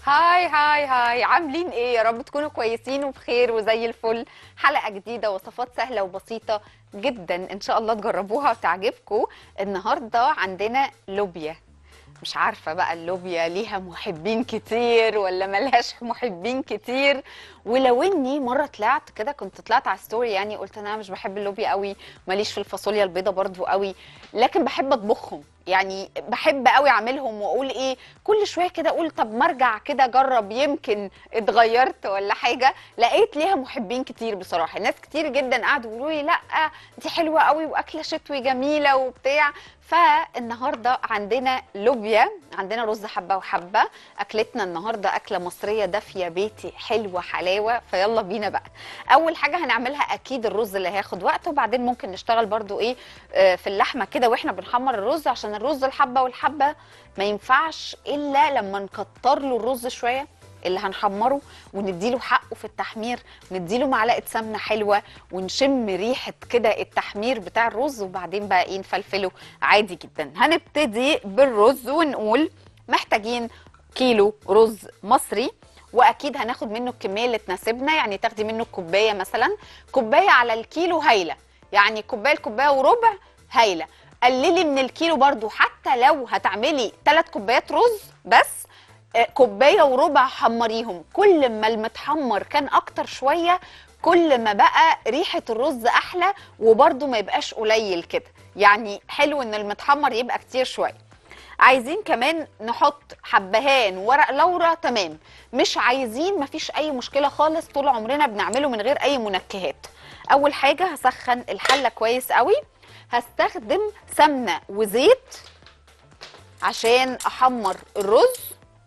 هاي هاي هاي عاملين ايه يا رب تكونوا كويسين وبخير وزي الفل حلقة جديدة وصفات سهلة وبسيطة جدا ان شاء الله تجربوها وتعجبكم النهاردة عندنا لوبيا مش عارفة بقى اللوبيا ليها محبين كتير ولا ملهاش محبين كتير ولو اني مرة طلعت كده كنت طلعت على ستوري يعني قلت انا مش بحب اللوبيا قوي ماليش في الفاصوليا البيضة برضو قوي لكن بحب اطبخهم يعني بحب قوي اعملهم واقول ايه كل شويه كده اقول طب ما ارجع كده اجرب يمكن اتغيرت ولا حاجه لقيت ليها محبين كتير بصراحه ناس كتير جدا قعدوا يقولوا لي لا دي حلوه قوي واكله شتوي جميله وبتاع فالنهارده عندنا لوبيا عندنا رز حبه وحبه اكلتنا النهارده اكله مصريه دافيه بيتي حلوه حلاوه فيلا بينا بقى اول حاجه هنعملها اكيد الرز اللي هياخد وقت وبعدين ممكن نشتغل برضو ايه آه، في اللحمه كده واحنا بنحمر الرز عشان الرز الحبه والحبه ما ينفعش الا لما نكتر له الرز شويه اللي هنحمره ونديله حقه في التحمير نديله معلقه سمنه حلوه ونشم ريحه كده التحمير بتاع الرز وبعدين بقى ايه نفلفله عادي جدا هنبتدي بالرز ونقول محتاجين كيلو رز مصري واكيد هناخد منه الكميه اللي تناسبنا يعني تاخدي منه كوبايه مثلا كوبايه على الكيلو هايله يعني كوبايه لكوبايه وربع هايله قللي من الكيلو برضو حتى لو هتعملي 3 كوبايات رز بس آه، كوبايه وربع حمريهم كل ما المتحمر كان اكتر شويه كل ما بقى ريحه الرز احلى وبرده ما يبقاش قليل كده يعني حلو ان المتحمر يبقى كتير شويه عايزين كمان نحط حبهان ورق لورا تمام مش عايزين مفيش اي مشكله خالص طول عمرنا بنعمله من غير اي منكهات اول حاجه هسخن الحله كويس قوي هستخدم سمنه وزيت عشان احمر الرز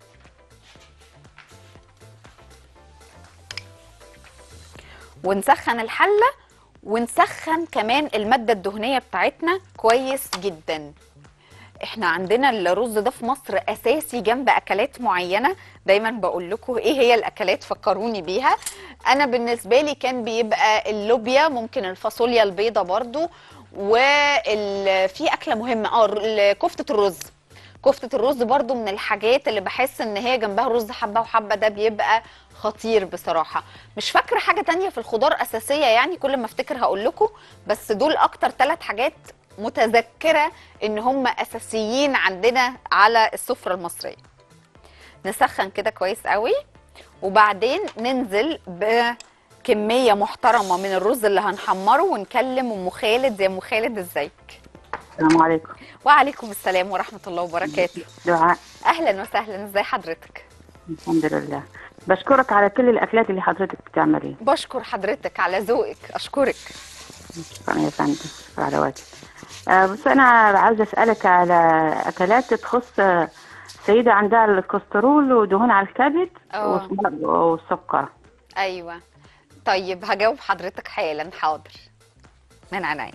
ونسخن الحله ونسخن كمان الماده الدهنيه بتاعتنا كويس جدا احنا عندنا الرز ده في مصر اساسي جنب اكلات معينه دايما بقول لكم ايه هي الاكلات فكروني بيها انا بالنسبه لي كان بيبقى اللوبيا ممكن الفاصوليا البيضه برضو وفي اكله مهمه اه ال- كفته الرز كفته الرز برضو من الحاجات اللي بحس ان هي جنبها رز حبه وحبه ده بيبقى خطير بصراحه مش فاكره حاجه تانية في الخضار اساسيه يعني كل ما افتكر هقول لكم بس دول اكتر ثلاث حاجات متذكره ان هم اساسيين عندنا على السفره المصريه نسخن كده كويس قوي وبعدين ننزل بكميه محترمه من الرز اللي هنحمره ونكلم ام خالد يا ام خالد ازيك السلام عليكم وعليكم السلام ورحمه الله وبركاته دعاء اهلا وسهلا ازي حضرتك الحمد لله بشكرك على كل الاكلات اللي حضرتك بتعمليها بشكر حضرتك على ذوقك اشكرك شكرا يا فندم شكرا على وجهك آه، بس انا عاوزه اسالك على اكلات تخص آه، سيده عندها الكوليسترول ودهون على الكبد آه. وسم- والسكر ايوه طيب هجاوب حضرتك حالا حاضر من عينيا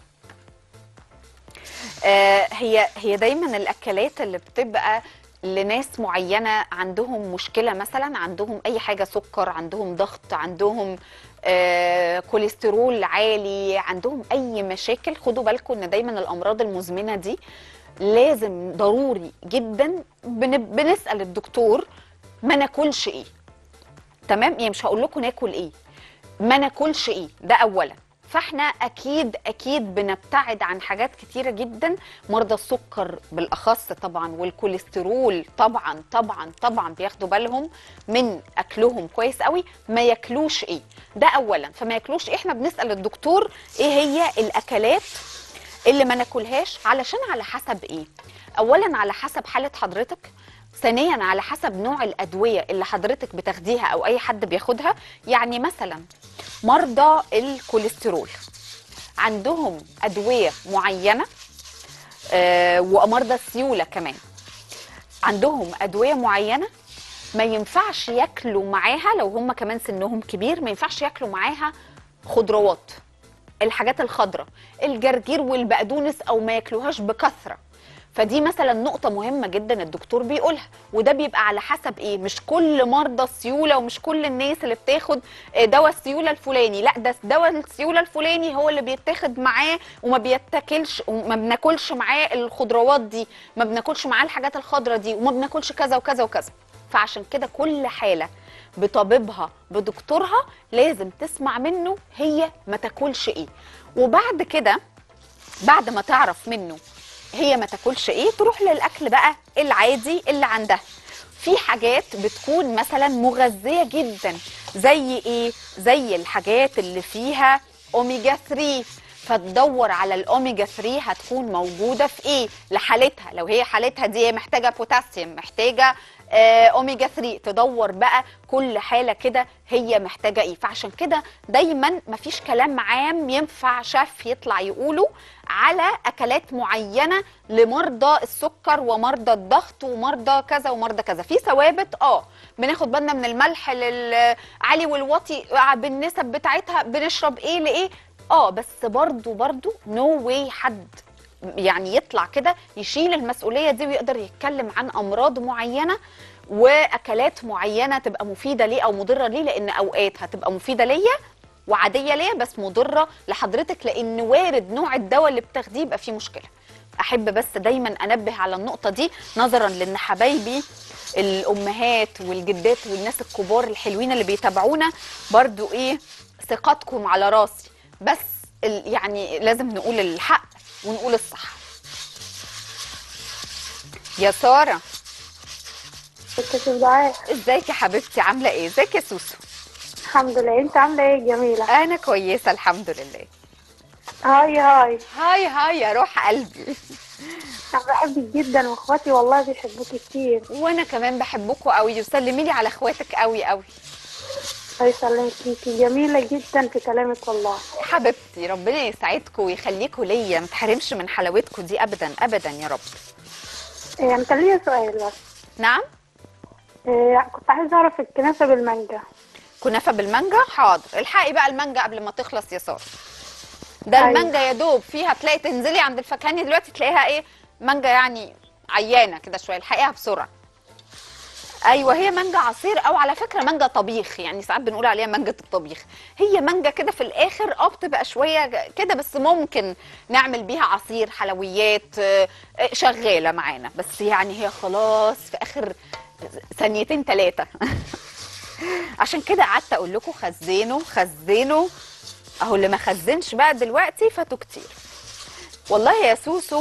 آه هي هي دايما الاكلات اللي بتبقى لناس معينه عندهم مشكله مثلا عندهم اي حاجه سكر عندهم ضغط عندهم آه كوليسترول عالي عندهم اي مشاكل خدوا بالكم ان دايما الامراض المزمنه دي لازم ضروري جدا بن- بنسال الدكتور ما ناكلش ايه تمام يعني مش هقول لكم ناكل ايه ما ناكلش ايه ده اولا فاحنا اكيد اكيد بنبتعد عن حاجات كتيره جدا مرضى السكر بالاخص طبعا والكوليسترول طبعا طبعا طبعا بياخدوا بالهم من اكلهم كويس قوي ما ياكلوش ايه ده اولا فما ياكلوش إيه؟ احنا بنسال الدكتور ايه هي الاكلات اللي ما ناكلهاش علشان على حسب ايه اولا على حسب حاله حضرتك ثانيا على حسب نوع الادويه اللي حضرتك بتاخديها او اي حد بياخدها يعني مثلا مرضى الكوليسترول عندهم ادويه معينه آه ومرضى السيوله كمان عندهم ادويه معينه ما ينفعش ياكلوا معاها لو هم كمان سنهم كبير ما ينفعش ياكلوا معاها خضروات الحاجات الخضراء الجرجير والبقدونس او ما ياكلوهاش بكثره فدي مثلا نقطة مهمة جدا الدكتور بيقولها وده بيبقى على حسب ايه مش كل مرضى السيولة ومش كل الناس اللي بتاخد آه، دواء السيولة الفلاني لا ده دواء السيولة الفلاني هو اللي بيتاخد معاه وما بيتاكلش وما بناكلش معاه الخضروات دي ما بناكلش معاه الحاجات الخضراء دي وما بناكلش كذا وكذا وكذا فعشان كده كل حاله بطبيبها بدكتورها لازم تسمع منه هي ما تاكلش ايه وبعد كده بعد ما تعرف منه هي ما تاكلش ايه تروح للاكل بقى العادي اللي عندها في حاجات بتكون مثلا مغذيه جدا زي ايه زي الحاجات اللي فيها اوميجا 3 فتدور على الاوميجا 3 هتكون موجوده في ايه لحالتها لو هي حالتها دي محتاجه بوتاسيوم محتاجه آه، اوميجا 3 تدور بقى كل حاله كده هي محتاجه ايه فعشان كده دايما مفيش كلام عام ينفع شيف يطلع يقوله على اكلات معينه لمرضى السكر ومرضى الضغط ومرضى كذا ومرضى كذا في ثوابت اه بناخد بالنا من الملح للعالي والواطي بالنسب بتاعتها بنشرب ايه لايه اه بس برضو برضو نو no واي حد يعني يطلع كده يشيل المسؤوليه دي ويقدر يتكلم عن امراض معينه واكلات معينه تبقى مفيده ليه او مضره ليه لان اوقات هتبقى مفيده ليا وعاديه ليا بس مضره لحضرتك لان وارد نوع الدواء اللي بتاخديه يبقى فيه مشكله احب بس دايما انبه على النقطه دي نظرا لان حبايبي الامهات والجدات والناس الكبار الحلوين اللي بيتابعونا برضو ايه ثقتكم على راسي بس ال- يعني لازم نقول الحق ونقول الصح يا ساره كنت دعاء ازيك يا حبيبتي عامله ايه ازيك يا سوسو الحمد لله انت عامله ايه جميله انا كويسه الحمد لله هاي هاي هاي هاي يا روح قلبي انا بحبك جدا واخواتي والله بيحبوكي كتير وانا كمان بحبكوا قوي وسلمي لي على اخواتك قوي قوي الله يسلمك فيكي جميله جدا في كلامك والله حبيبتي ربنا يسعدكم ويخليكوا ليا ما تحرمش من حلاوتكم دي ابدا ابدا يا رب إيه انا كان ليا سؤال بس نعم إيه كنت عايزه اعرف الكنافه بالمانجا كنافه بالمانجا حاضر الحقي بقى المانجا قبل ما تخلص يا ساره ده أيوة. المانجا يا دوب فيها تلاقي تنزلي عند الفكهاني دلوقتي تلاقيها ايه مانجا يعني عيانه كده شويه الحقيها بسرعه ايوه هي مانجا عصير او على فكره مانجا طبيخ يعني ساعات بنقول عليها مانجا الطبيخ هي مانجا كده في الاخر اه بتبقى شويه ج- كده بس ممكن نعمل بيها عصير حلويات آه، آه، شغاله معانا بس يعني هي خلاص في اخر ثانيتين ثلاثه عشان كده قعدت اقول لكم خزنوا خزنوا اهو اللي ما خزنش بقى دلوقتي فاتوا كتير والله يا سوسو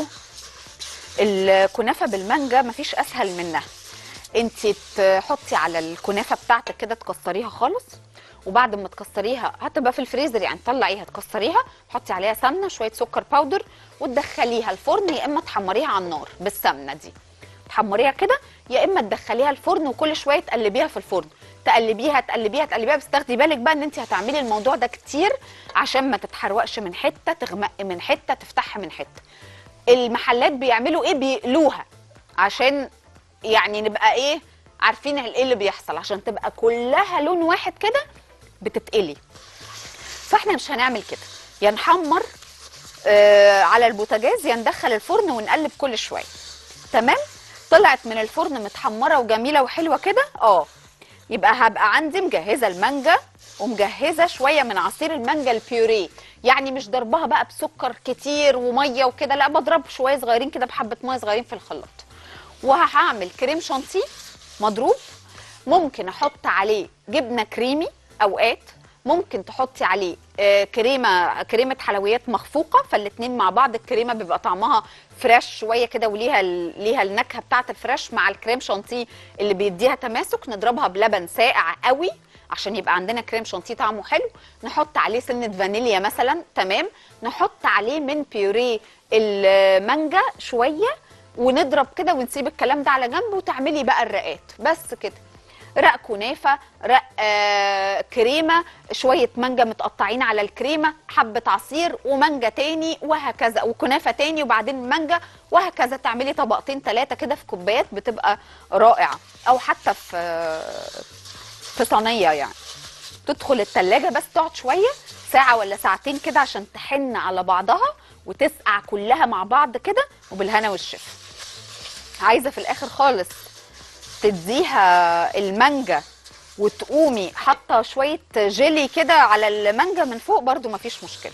الكنافه بالمانجا مفيش اسهل منها انت تحطي على الكنافه بتاعتك كده تكسريها خالص وبعد ما تكسريها هتبقى في الفريزر يعني تطلعيها تكسريها تحطي عليها سمنه شويه سكر باودر وتدخليها الفرن يا اما تحمريها على النار بالسمنه دي تحمريها كده يا اما تدخليها الفرن وكل شويه تقلبيها في الفرن تقلبيها تقلبيها تقلبيها بس تاخدي بالك بقى ان انت هتعملي الموضوع ده كتير عشان ما تتحرقش من حته تغمق من حته تفتحها من حته المحلات بيعملوا ايه بيقلوها عشان يعني نبقى ايه عارفين ايه اللي بيحصل عشان تبقى كلها لون واحد كده بتتقلي فاحنا مش هنعمل كده يا نحمر آه على البوتاجاز يا ندخل الفرن ونقلب كل شويه تمام طلعت من الفرن متحمره وجميله وحلوه كده اه يبقى هبقى عندي مجهزه المانجا ومجهزه شويه من عصير المانجا البيوريه يعني مش ضربها بقى بسكر كتير وميه وكده لا بضرب شويه صغيرين كده بحبه ميه صغيرين في الخلاط وهعمل كريم شانتيه مضروب ممكن احط عليه جبنه كريمي اوقات ممكن تحطي عليه آه، كريمه كريمه حلويات مخفوقه فالاتنين مع بعض الكريمه بيبقى طعمها فريش شويه كده وليها ال- ليها النكهه بتاعه الفريش مع الكريم شانتيه اللي بيديها تماسك نضربها بلبن ساقع قوي عشان يبقى عندنا كريم شانتيه طعمه حلو نحط عليه سنه فانيليا مثلا تمام نحط عليه من بيوريه المانجا شويه ونضرب كده ونسيب الكلام ده على جنب وتعملي بقى الرقات بس كده رق كنافه رق آه كريمه شويه مانجا متقطعين على الكريمه حبه عصير ومانجا تاني وهكذا وكنافه تاني وبعدين مانجا وهكذا تعملي طبقتين ثلاثه كده في كوبايات بتبقى رائعه او حتى في في صينيه يعني تدخل التلاجة بس تقعد شوية ساعة ولا ساعتين كده عشان تحن على بعضها وتسقع كلها مع بعض كده وبالهنا والشفا عايزة في الآخر خالص تديها المانجا وتقومي حاطة شوية جيلي كده على المانجا من فوق برضو مفيش مشكلة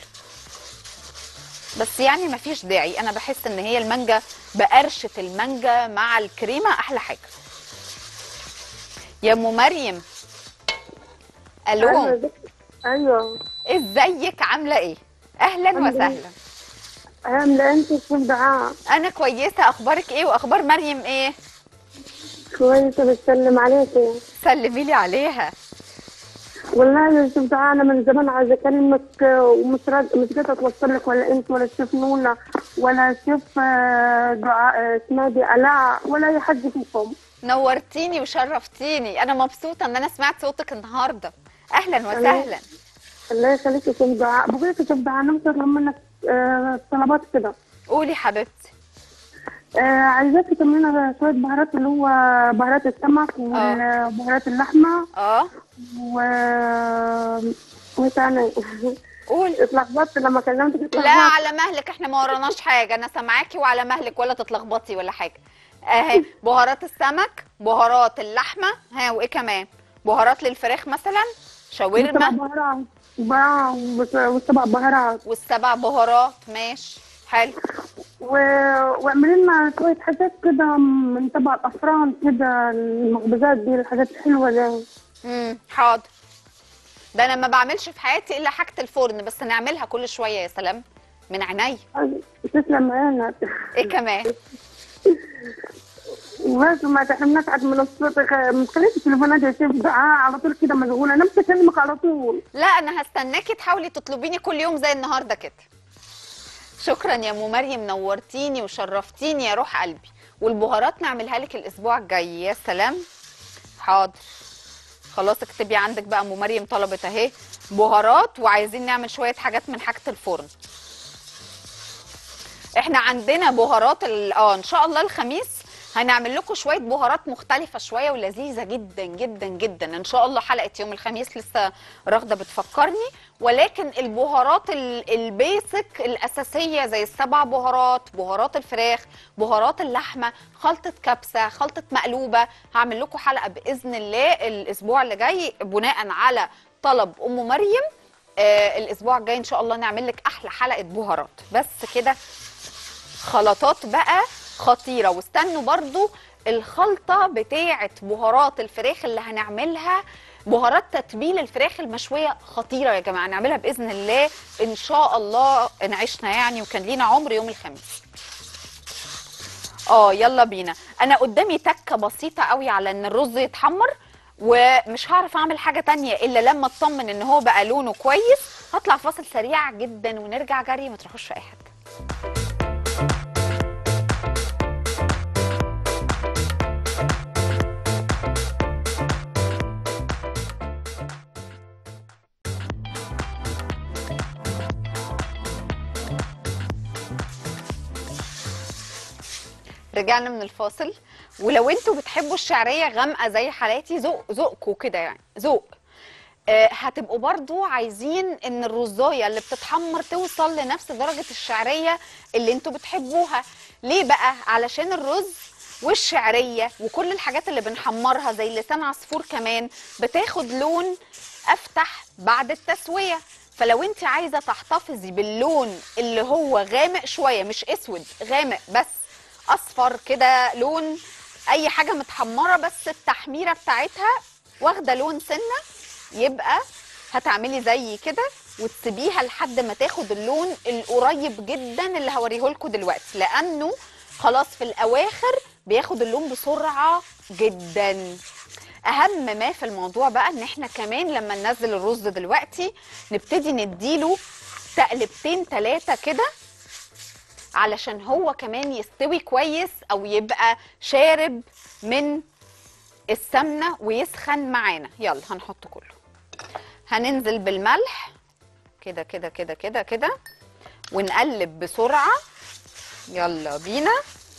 بس يعني مفيش داعي أنا بحس إن هي المانجا بقرشة المانجا مع الكريمة أحلى حاجة يا ام مريم الو أيوة أيوة ازيك عامله ايه اهلا الحمد لله. وسهلا عاملة أنت في دعاء انا كويسه اخبارك ايه واخبار مريم ايه كويسة بتسلم عليكي سلمي لي عليها والله يا شوف دعاء أنا من زمان عايزة أكلمك ومش راض- مش قادرة أتوصل لك ولا أنت ولا الشيف نونا ولا الشيف آه، دعاء آه، اسمها دي ألاء ولا أي حد فيكم نورتيني وشرفتيني انا مبسوطه ان انا سمعت صوتك النهارده اهلا وسهلا الله يخليك يا شوف دعاء بقول لك يا شوف دعاء أنا مطلب منك آه، طلبات كده قولي حبيبتي آه عايزاكي تعملي شوية بهارات اللي هو بهارات السمك وبهارات اللحمة اه و وايه تاني؟ قولي اتلخبطت لما كلمتك لا اتلخبطت على مهلك احنا ما وراناش حاجه انا سامعاكي وعلى مهلك ولا تتلخبطي ولا حاجه اهي بهارات السمك بهارات اللحمه ها وايه كمان بهارات للفراخ مثلا والسبع شاورما بهارات بقى والس- والسبع بهارات والسبع بهارات ماشي حلو و... واعملي لنا شوية حاجات كده من تبع الأفران كده المخبوزات دي الحاجات الحلوة دي امم حاضر ده انا ما بعملش في حياتي الا حاجه الفرن بس نعملها كل شويه يا سلام من عيني تسلم عينك ايه كمان بس ما تحرمناش عاد من الصوت ما تخليش التليفونات يا شيف دعاء على طول كده مشغولة أنا مش أكلمك على طول لا انا هستناكي تحاولي تطلبيني كل يوم زي النهارده كده شكرا يا ام مريم نورتيني وشرفتيني يا روح قلبي والبهارات نعملها لك الاسبوع الجاي يا سلام حاضر خلاص اكتبي عندك بقى ام مريم طلبت اهي بهارات وعايزين نعمل شويه حاجات من حاجه الفرن احنا عندنا بهارات ال- اه ان شاء الله الخميس هنعمل لكم شويه بهارات مختلفه شويه ولذيذه جدا جدا جدا ان شاء الله حلقه يوم الخميس لسه راغده بتفكرني ولكن البهارات ال- البيسك الاساسيه زي السبع بهارات بهارات الفراخ بهارات اللحمه خلطه كبسه خلطه مقلوبه هعمل لكم حلقه باذن الله الاسبوع اللي جاي بناء على طلب ام مريم آه الاسبوع الجاي ان شاء الله نعمل لك احلى حلقه بهارات بس كده خلطات بقى خطيره واستنوا برضو الخلطه بتاعه بهارات الفراخ اللي هنعملها بهارات تتبيل الفراخ المشويه خطيره يا جماعه نعملها باذن الله ان شاء الله ان عشنا يعني وكان لينا عمر يوم الخميس اه يلا بينا انا قدامي تكه بسيطه قوي على ان الرز يتحمر ومش هعرف اعمل حاجه تانية الا لما اطمن ان هو بقى لونه كويس هطلع فاصل سريع جدا ونرجع جري ما تروحوش في اي حته رجعنا من الفاصل ولو انتوا بتحبوا الشعريه غامقه زي حالاتي ذوق ذوقكوا كده يعني ذوق آه، هتبقوا برضو عايزين ان الرزايه اللي بتتحمر توصل لنفس درجه الشعريه اللي انتوا بتحبوها ليه بقى علشان الرز والشعريه وكل الحاجات اللي بنحمرها زي لسان عصفور كمان بتاخد لون افتح بعد التسويه فلو انت عايزه تحتفظي باللون اللي هو غامق شويه مش اسود غامق بس اصفر كده لون اي حاجه متحمره بس التحميره بتاعتها واخده لون سنه يبقى هتعملي زي كده وتسيبيها لحد ما تاخد اللون القريب جدا اللي هوريه لكم دلوقتي لانه خلاص في الاواخر بياخد اللون بسرعه جدا اهم ما في الموضوع بقى ان احنا كمان لما ننزل الرز دلوقتي نبتدي نديله تقلبتين ثلاثه كده علشان هو كمان يستوي كويس او يبقى شارب من السمنه ويسخن معانا يلا هنحط كله هننزل بالملح كده كده كده كده كده ونقلب بسرعه يلا بينا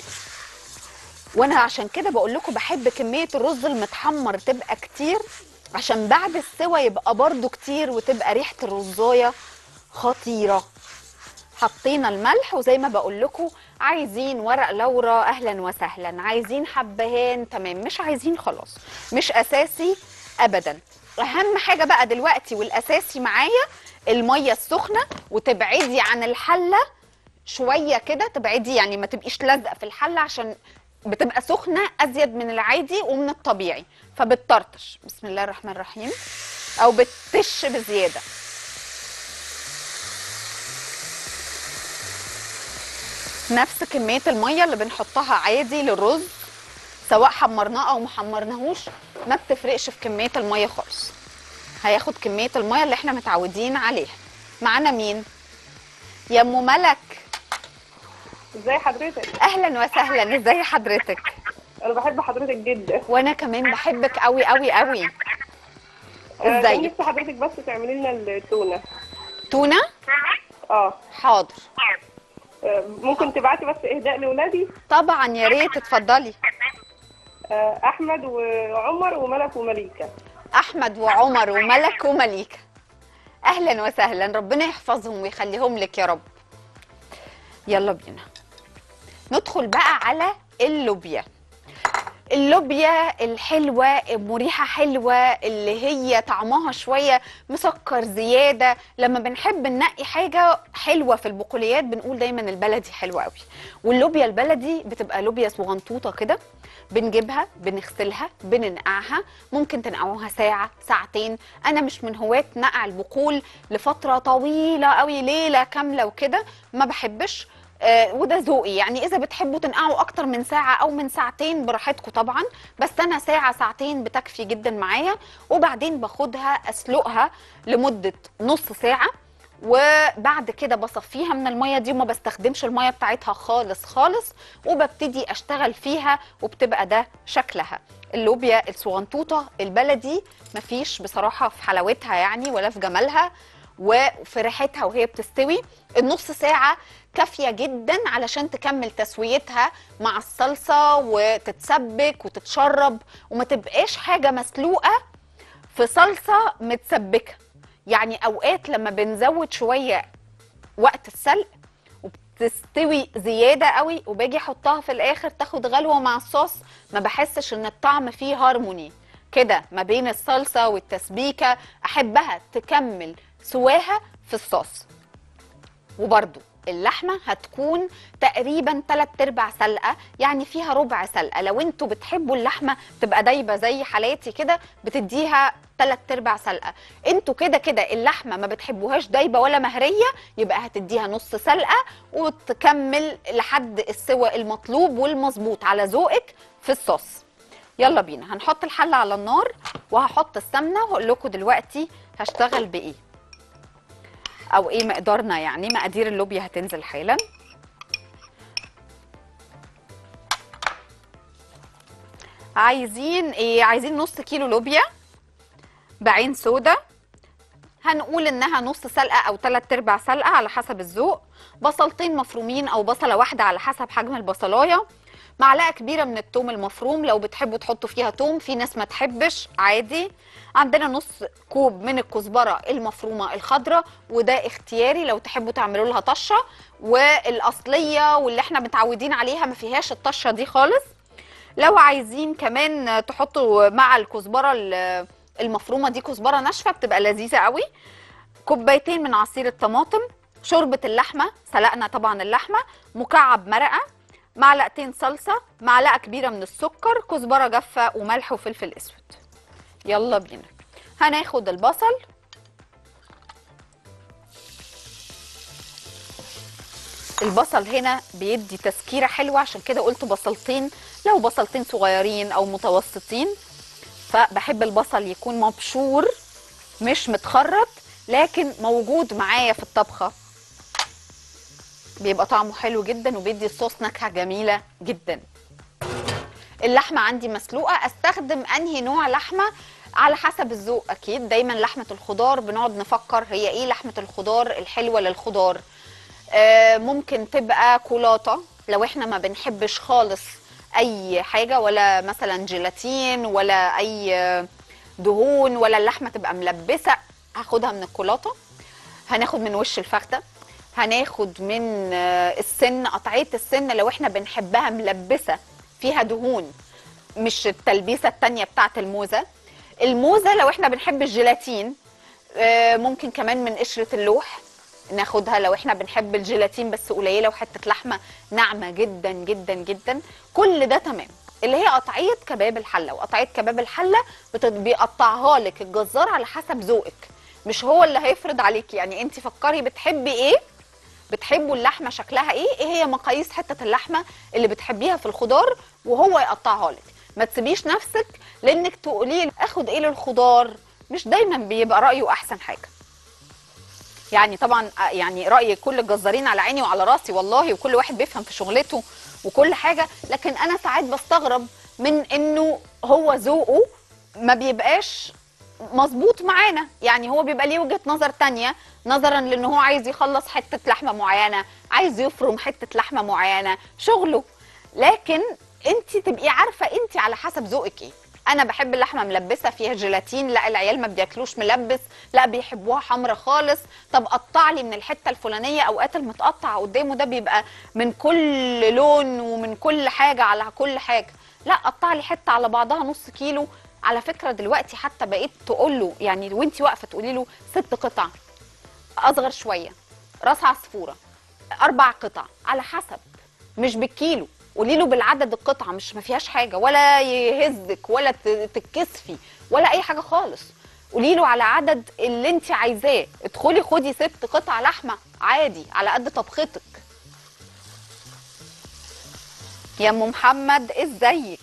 وانا عشان كده بقول لكم بحب كميه الرز المتحمر تبقى كتير عشان بعد السوا يبقى برضو كتير وتبقى ريحه الرزايه خطيره حطينا الملح وزي ما بقول لكم عايزين ورق لورا اهلا وسهلا عايزين حبهان تمام مش عايزين خلاص مش اساسي ابدا اهم حاجه بقى دلوقتي والاساسي معايا الميه السخنه وتبعدي عن الحله شويه كده تبعدي يعني ما تبقيش لازقه في الحله عشان بتبقى سخنه ازيد من العادي ومن الطبيعي فبتطرطش بسم الله الرحمن الرحيم او بتش بزياده نفس كميه الميه اللي بنحطها عادي للرز سواء حمرناه او محمرناهوش ما بتفرقش في كميه الميه خالص هياخد كميه الميه اللي احنا متعودين عليها معانا مين يا ام ملك ازاي حضرتك؟ اهلا وسهلا ازي حضرتك انا بحب حضرتك جدا وانا كمان بحبك قوي قوي قوي آه، ازيك؟ كان نفسي حضرتك بس تعملي لنا التونه تونه اه حاضر آه، ممكن تبعتي بس اهداء لاولادي طبعا يا ريت اتفضلي آه، احمد وعمر وملك ومليكه احمد وعمر وملك ومليكه اهلا وسهلا ربنا يحفظهم ويخليهم لك يا رب يلا بينا ندخل بقى على اللوبيا اللوبيا الحلوة مريحة حلوة اللي هي طعمها شوية مسكر زيادة لما بنحب ننقي حاجة حلوة في البقوليات بنقول دايما البلدي حلوة قوي واللوبيا البلدي بتبقى لوبيا صغنطوطة كده بنجيبها بنغسلها بننقعها ممكن تنقعوها ساعة ساعتين أنا مش من هواة نقع البقول لفترة طويلة قوي ليلة كاملة وكده ما بحبش آه، وده ذوقي يعني اذا بتحبوا تنقعوا اكتر من ساعه او من ساعتين براحتكم طبعا بس انا ساعه ساعتين بتكفي جدا معايا وبعدين باخدها اسلقها لمده نص ساعه وبعد كده بصفيها من الميه دي وما بستخدمش الميه بتاعتها خالص خالص وببتدي اشتغل فيها وبتبقى ده شكلها اللوبيا الصغنطوطه البلدي مفيش بصراحه في حلاوتها يعني ولا في جمالها وفي ريحتها وهي بتستوي النص ساعة كافية جدا علشان تكمل تسويتها مع الصلصة وتتسبك وتتشرب وما تبقاش حاجة مسلوقة في صلصة متسبكة يعني أوقات لما بنزود شوية وقت السلق وبتستوي زيادة قوي وباجي أحطها في الآخر تاخد غلوة مع الصوص ما بحسش إن الطعم فيه هارموني كده ما بين الصلصة والتسبيكة أحبها تكمل سواها في الصوص وبرده اللحمه هتكون تقريبا 3 ارباع سلقه يعني فيها ربع سلقه لو انتوا بتحبوا اللحمه تبقى دايبه زي حالاتي كده بتديها 3 ارباع سلقه انتوا كده كده اللحمه ما بتحبوهاش دايبه ولا مهريه يبقى هتديها نص سلقه وتكمل لحد السوى المطلوب والمظبوط على ذوقك في الصوص يلا بينا هنحط الحله على النار وهحط السمنه وهقول لكم دلوقتي هشتغل بايه او ايه مقدارنا يعني مقادير اللوبيا هتنزل حالا عايزين ايه عايزين نص كيلو لوبيا بعين سودا هنقول انها نص سلقه او تلات ارباع سلقه على حسب الذوق بصلتين مفرومين او بصله واحده على حسب حجم البصلايه معلقه كبيره من التوم المفروم لو بتحبوا تحطوا فيها توم في ناس ما تحبش عادي عندنا نص كوب من الكزبره المفرومه الخضراء وده اختياري لو تحبوا تعملوا لها طشه والاصليه واللي احنا متعودين عليها ما فيهاش الطشه دي خالص لو عايزين كمان تحطوا مع الكزبره ال- المفرومه دي كزبره ناشفه بتبقى لذيذه قوي كوبايتين من عصير الطماطم شوربه اللحمه سلقنا طبعا اللحمه مكعب مرقه معلقتين صلصه معلقه كبيره من السكر كزبره جافه وملح وفلفل اسود يلا بينا هناخد البصل البصل هنا بيدي تسكيره حلوه عشان كده قلت بصلتين لو بصلتين صغيرين او متوسطين فبحب البصل يكون مبشور مش متخرط لكن موجود معايا في الطبخه بيبقى طعمه حلو جدا وبيدي الصوص نكهه جميله جدا اللحمه عندي مسلوقه استخدم انهي نوع لحمه على حسب الذوق اكيد دايما لحمه الخضار بنقعد نفكر هي ايه لحمه الخضار الحلوه للخضار آه، ممكن تبقى كولاطه لو احنا ما بنحبش خالص اي حاجه ولا مثلا جيلاتين ولا اي آه، دهون ولا اللحمه تبقى ملبسه هاخدها من الكولاطه هناخد من وش الفخده هناخد من آه، السن قطعيه السن لو احنا بنحبها ملبسه فيها دهون مش التلبيسه التانية بتاعت الموزه الموزه لو احنا بنحب الجيلاتين آه، ممكن كمان من قشره اللوح ناخدها لو احنا بنحب الجيلاتين بس قليله وحته لحمه ناعمه جدا جدا جدا كل ده تمام اللي هي قطعيه كباب الحله وقطعيه كباب الحله بت- بيقطعها لك الجزار على حسب ذوقك مش هو اللي هيفرض عليك يعني انت فكري بتحبي ايه بتحبوا اللحمه شكلها ايه ايه هي مقاييس حته اللحمه اللي بتحبيها في الخضار وهو يقطعها لك ما تسيبيش نفسك لانك تقولي له اخد ايه للخضار مش دايما بيبقى رايه احسن حاجه يعني طبعا آه، يعني راي كل الجزارين على عيني وعلى راسي والله وكل واحد بيفهم في شغلته وكل حاجه لكن انا ساعات بستغرب من انه هو ذوقه ما بيبقاش مظبوط معانا يعني هو بيبقى ليه وجهه نظر تانية نظرا لان هو عايز يخلص حته لحمه معينه عايز يفرم حته لحمه معينه شغله لكن انت تبقي عارفه انت على حسب ذوقك ايه انا بحب اللحمه ملبسه فيها جيلاتين لا العيال ما بياكلوش ملبس لا بيحبوها حمرا خالص طب قطع لي من الحته الفلانيه اوقات المتقطع قدامه ده بيبقى من كل لون ومن كل حاجه على كل حاجه لا قطع لي حته على بعضها نص كيلو على فكره دلوقتي حتى بقيت تقول له يعني وانت واقفه تقولي له ست قطع اصغر شويه راس عصفوره اربع قطع على حسب مش بالكيلو قولي له بالعدد القطعه مش ما فيهاش حاجه ولا يهزك ولا ت- تتكسفي ولا اي حاجه خالص قولي له على عدد اللي انت عايزاه ادخلي خدي ست قطع لحمه عادي على قد طبختك يا ام محمد ازيك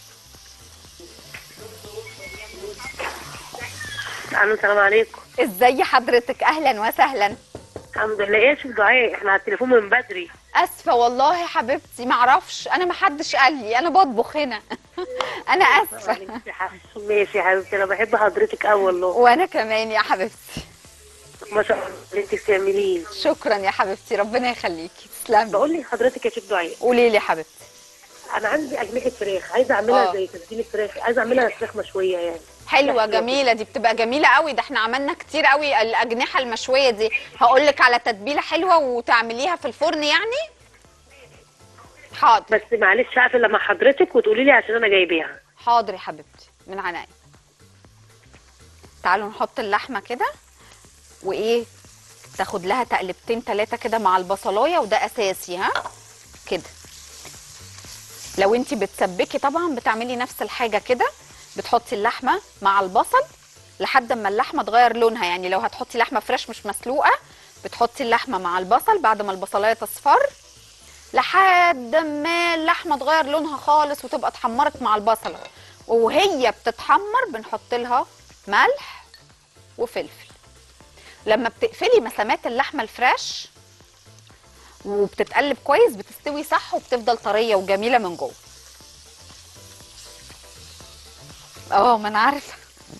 الو السلام عليكم ازاي حضرتك اهلا وسهلا الحمد لله ايه شوف دعاء احنا على التليفون من بدري اسفه والله يا حبيبتي معرفش انا ما حدش قال لي انا بطبخ هنا انا اسفه معلش يا حبيبتي. ماشي يا حبيبتي انا بحب حضرتك قوي والله وانا كمان يا حبيبتي ما شاء الله اللي انت بتعمليه شكرا يا حبيبتي ربنا يخليكي تسلمي بقول لي حضرتك يا شيخ دعاء قولي لي يا حبيبتي انا عندي اجنحه فراخ عايزه اعملها آه. زي تسجيل فراخ عايزه اعملها فراخ مشويه يعني حلوه جميله دي بتبقى جميله قوي ده احنا عملنا كتير قوي الاجنحه المشويه دي هقول لك على تتبيله حلوه وتعمليها في الفرن يعني حاضر بس معلش هقفل لما حضرتك وتقولي لي عشان انا جايباها حاضر يا حبيبتي من عناية تعالوا نحط اللحمه كده وايه تاخد لها تقلبتين ثلاثه كده مع البصلايه وده اساسي ها كده لو انت بتسبكي طبعا بتعملي نفس الحاجه كده بتحطي اللحمه مع البصل لحد ما اللحمه تغير لونها يعني لو هتحطي لحمه فريش مش مسلوقه بتحطي اللحمه مع البصل بعد ما البصلايه تصفر لحد ما اللحمه تغير لونها خالص وتبقى اتحمرت مع البصله وهي بتتحمر بنحط لها ملح وفلفل لما بتقفلي مسامات اللحمه الفريش وبتتقلب كويس بتستوي صح وبتفضل طريه وجميله من جوه اه ما انا عارفه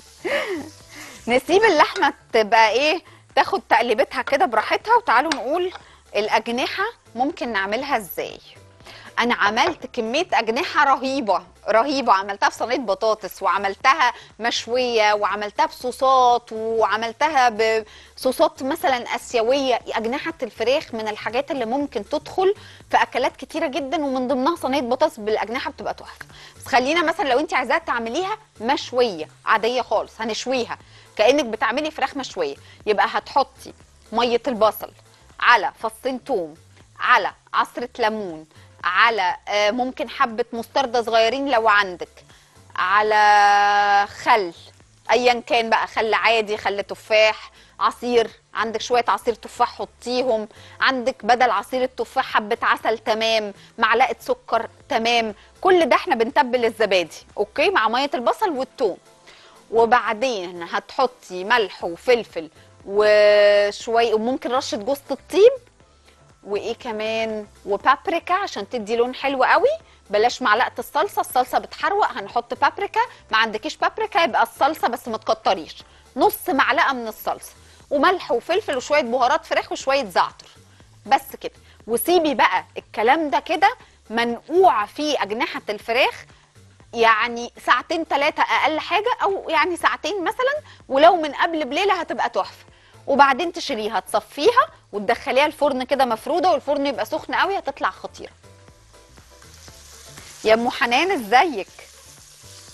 نسيب اللحمه تبقى ايه تاخد تقليبتها كده براحتها وتعالوا نقول الاجنحه ممكن نعملها ازاي انا عملت كميه اجنحه رهيبه رهيبه عملتها في صينيه بطاطس وعملتها مشويه وعملتها بصوصات وعملتها بصوصات مثلا اسيويه اجنحه الفراخ من الحاجات اللي ممكن تدخل في اكلات كتيره جدا ومن ضمنها صينيه بطاطس بالاجنحه بتبقى تحفه بس خلينا مثلا لو انت عايزاها تعمليها مشويه عاديه خالص هنشويها كانك بتعملي فراخ مشويه يبقى هتحطي ميه البصل على فصين توم على عصره ليمون على آه، ممكن حبه مستردة صغيرين لو عندك على خل ايا كان بقى خل عادي خل تفاح عصير عندك شويه عصير تفاح حطيهم عندك بدل عصير التفاح حبه عسل تمام معلقه سكر تمام كل ده احنا بنتبل الزبادي اوكي مع ميه البصل والثوم وبعدين هتحطي ملح وفلفل وشويه وممكن رشه جوز الطيب وايه كمان وبابريكا عشان تدي لون حلو قوي بلاش معلقه الصلصه الصلصه بتحروق هنحط بابريكا ما عندكيش بابريكا يبقى الصلصه بس ما تكتريش نص معلقه من الصلصه وملح وفلفل وشويه بهارات فراخ وشويه زعتر بس كده وسيبي بقى الكلام ده كده منقوع في اجنحه الفراخ يعني ساعتين ثلاثة أقل حاجة أو يعني ساعتين مثلا ولو من قبل بليلة هتبقى تحفة وبعدين تشيليها تصفيها وتدخليها الفرن كده مفرودة والفرن يبقى سخن قوي هتطلع خطيرة يا أم حنان ازيك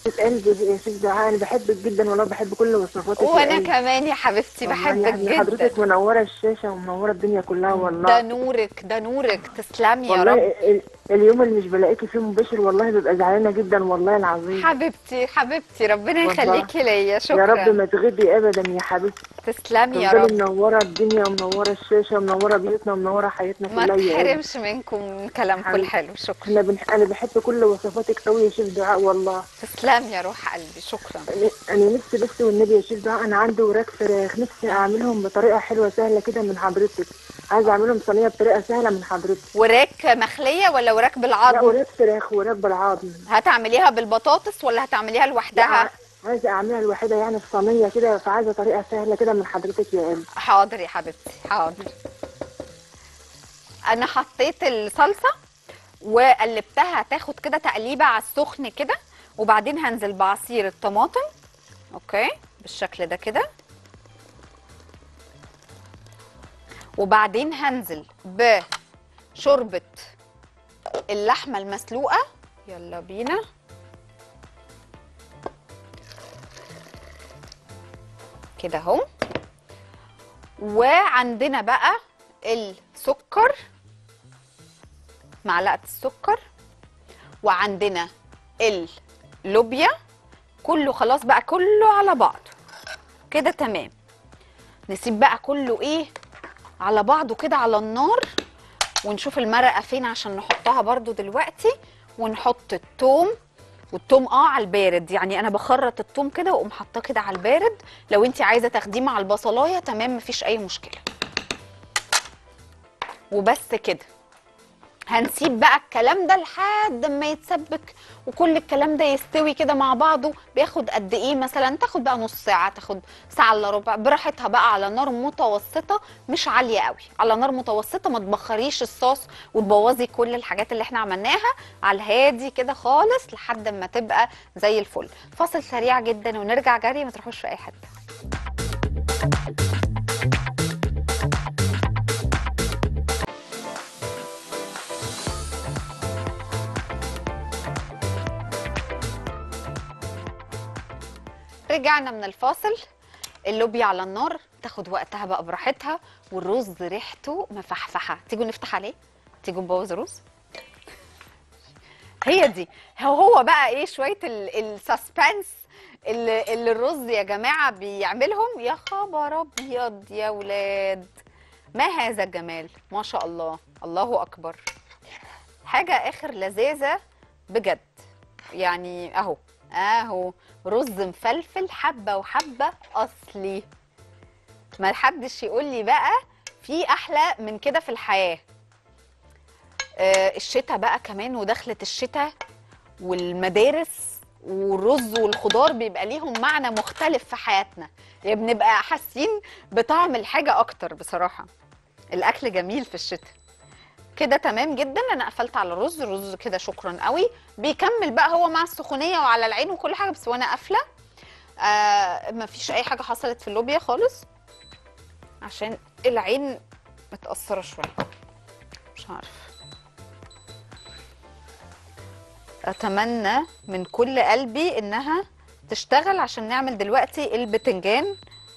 حبيبة قلبي يا شيخ دعاء انا بحبك جدا والله بحب كل وصفاتك يا وانا قلبي. كمان يا حبيبتي والله بحبك يعني جدا حضرتك منورة الشاشة ومنورة الدنيا كلها ده والله نورك ده نورك تسلمي يا والله رب ال- اليوم اللي مش بلاقيكي فيه مباشر والله ببقى زعلانة جدا والله العظيم حبيبتي حبيبتي ربنا والله. يخليكي ليا يا رب شكرا ما تغيبي ابدا يا حبيبتي تسلمي يا تفضلي رب منورة الدنيا ومنورة الشاشة ومنورة بيوتنا ومنورة حياتنا ما كلها يا قلبي. تحرمش منكم من كلامكم حبيبتي. الحلو شكرا انا بنح... انا بحب كل وصفاتك قوي يا شيخ دعاء والله تسلمي يا روح قلبي شكرا انا أنا نفسي بس والنبي يا شيخ دعاء انا عندي وراك فراخ نفسي اعملهم بطريقه حلوه سهله كده من حضرتك عايزه اعملهم صينيه بطريقه سهله من حضرتك وراك مخليه ولا وراك لا بالعظم وراك فراخ وراك بالعظم هتعمليها بالبطاطس ولا هتعمليها لوحدها لا، عايزه اعملها الوحيده يعني في صينيه كده فعايزه طريقه سهله كده من حضرتك يا قلبي حاضر يا حبيبتي حاضر انا حطيت الصلصه وقلبتها تاخد كده تقليبه على السخن كده وبعدين هنزل بعصير الطماطم اوكي بالشكل ده كده وبعدين هنزل بشوربه اللحمه المسلوقه يلا بينا كده اهو وعندنا بقى السكر معلقه السكر وعندنا اللوبيا كله خلاص بقى كله على بعضه كده تمام نسيب بقى كله ايه على بعضه كده على النار ونشوف المرقه فين عشان نحطها برضو دلوقتي ونحط التوم والتوم اه على البارد يعني انا بخرط التوم كده واقوم حاطاه كده على البارد لو انت عايزه تاخديه مع البصلايه تمام مفيش اي مشكله وبس كده هنسيب بقى الكلام ده لحد ما يتسبك وكل الكلام ده يستوي كده مع بعضه بياخد قد ايه مثلا تاخد بقى نص ساعه تاخد ساعه الا ربع براحتها بقى على نار متوسطه مش عاليه قوي على نار متوسطه ما تبخريش الصوص وتبوظي كل الحاجات اللي احنا عملناها على الهادي كده خالص لحد ما تبقى زي الفل فاصل سريع جدا ونرجع جري ما تروحوش في اي حته رجعنا من الفاصل اللوبيا على النار تاخد وقتها بقى براحتها والرز ريحته مفحفحه تيجوا نفتح عليه تيجوا نبوظ الرز هي دي هو هو بقى ايه شويه السسبنس اللي, اللي الرز يا جماعه بيعملهم يا خبر ابيض يا ولاد ما هذا الجمال ما شاء الله الله اكبر حاجه اخر لذاذه بجد يعني اهو اهو رز مفلفل حبه وحبه اصلي ما حدش يقول لي بقى في احلى من كده في الحياه آه الشتاء بقى كمان ودخلة الشتاء والمدارس والرز والخضار بيبقى ليهم معنى مختلف في حياتنا يعني بنبقى حاسين بطعم الحاجه اكتر بصراحه الاكل جميل في الشتاء كده تمام جدا انا قفلت على الرز الرز كده شكرا قوي بيكمل بقى هو مع السخونيه وعلى العين وكل حاجه بس وانا قافله آه مفيش اي حاجه حصلت في اللوبيا خالص عشان العين متاثره شويه مش عارف اتمنى من كل قلبي انها تشتغل عشان نعمل دلوقتي البتنجان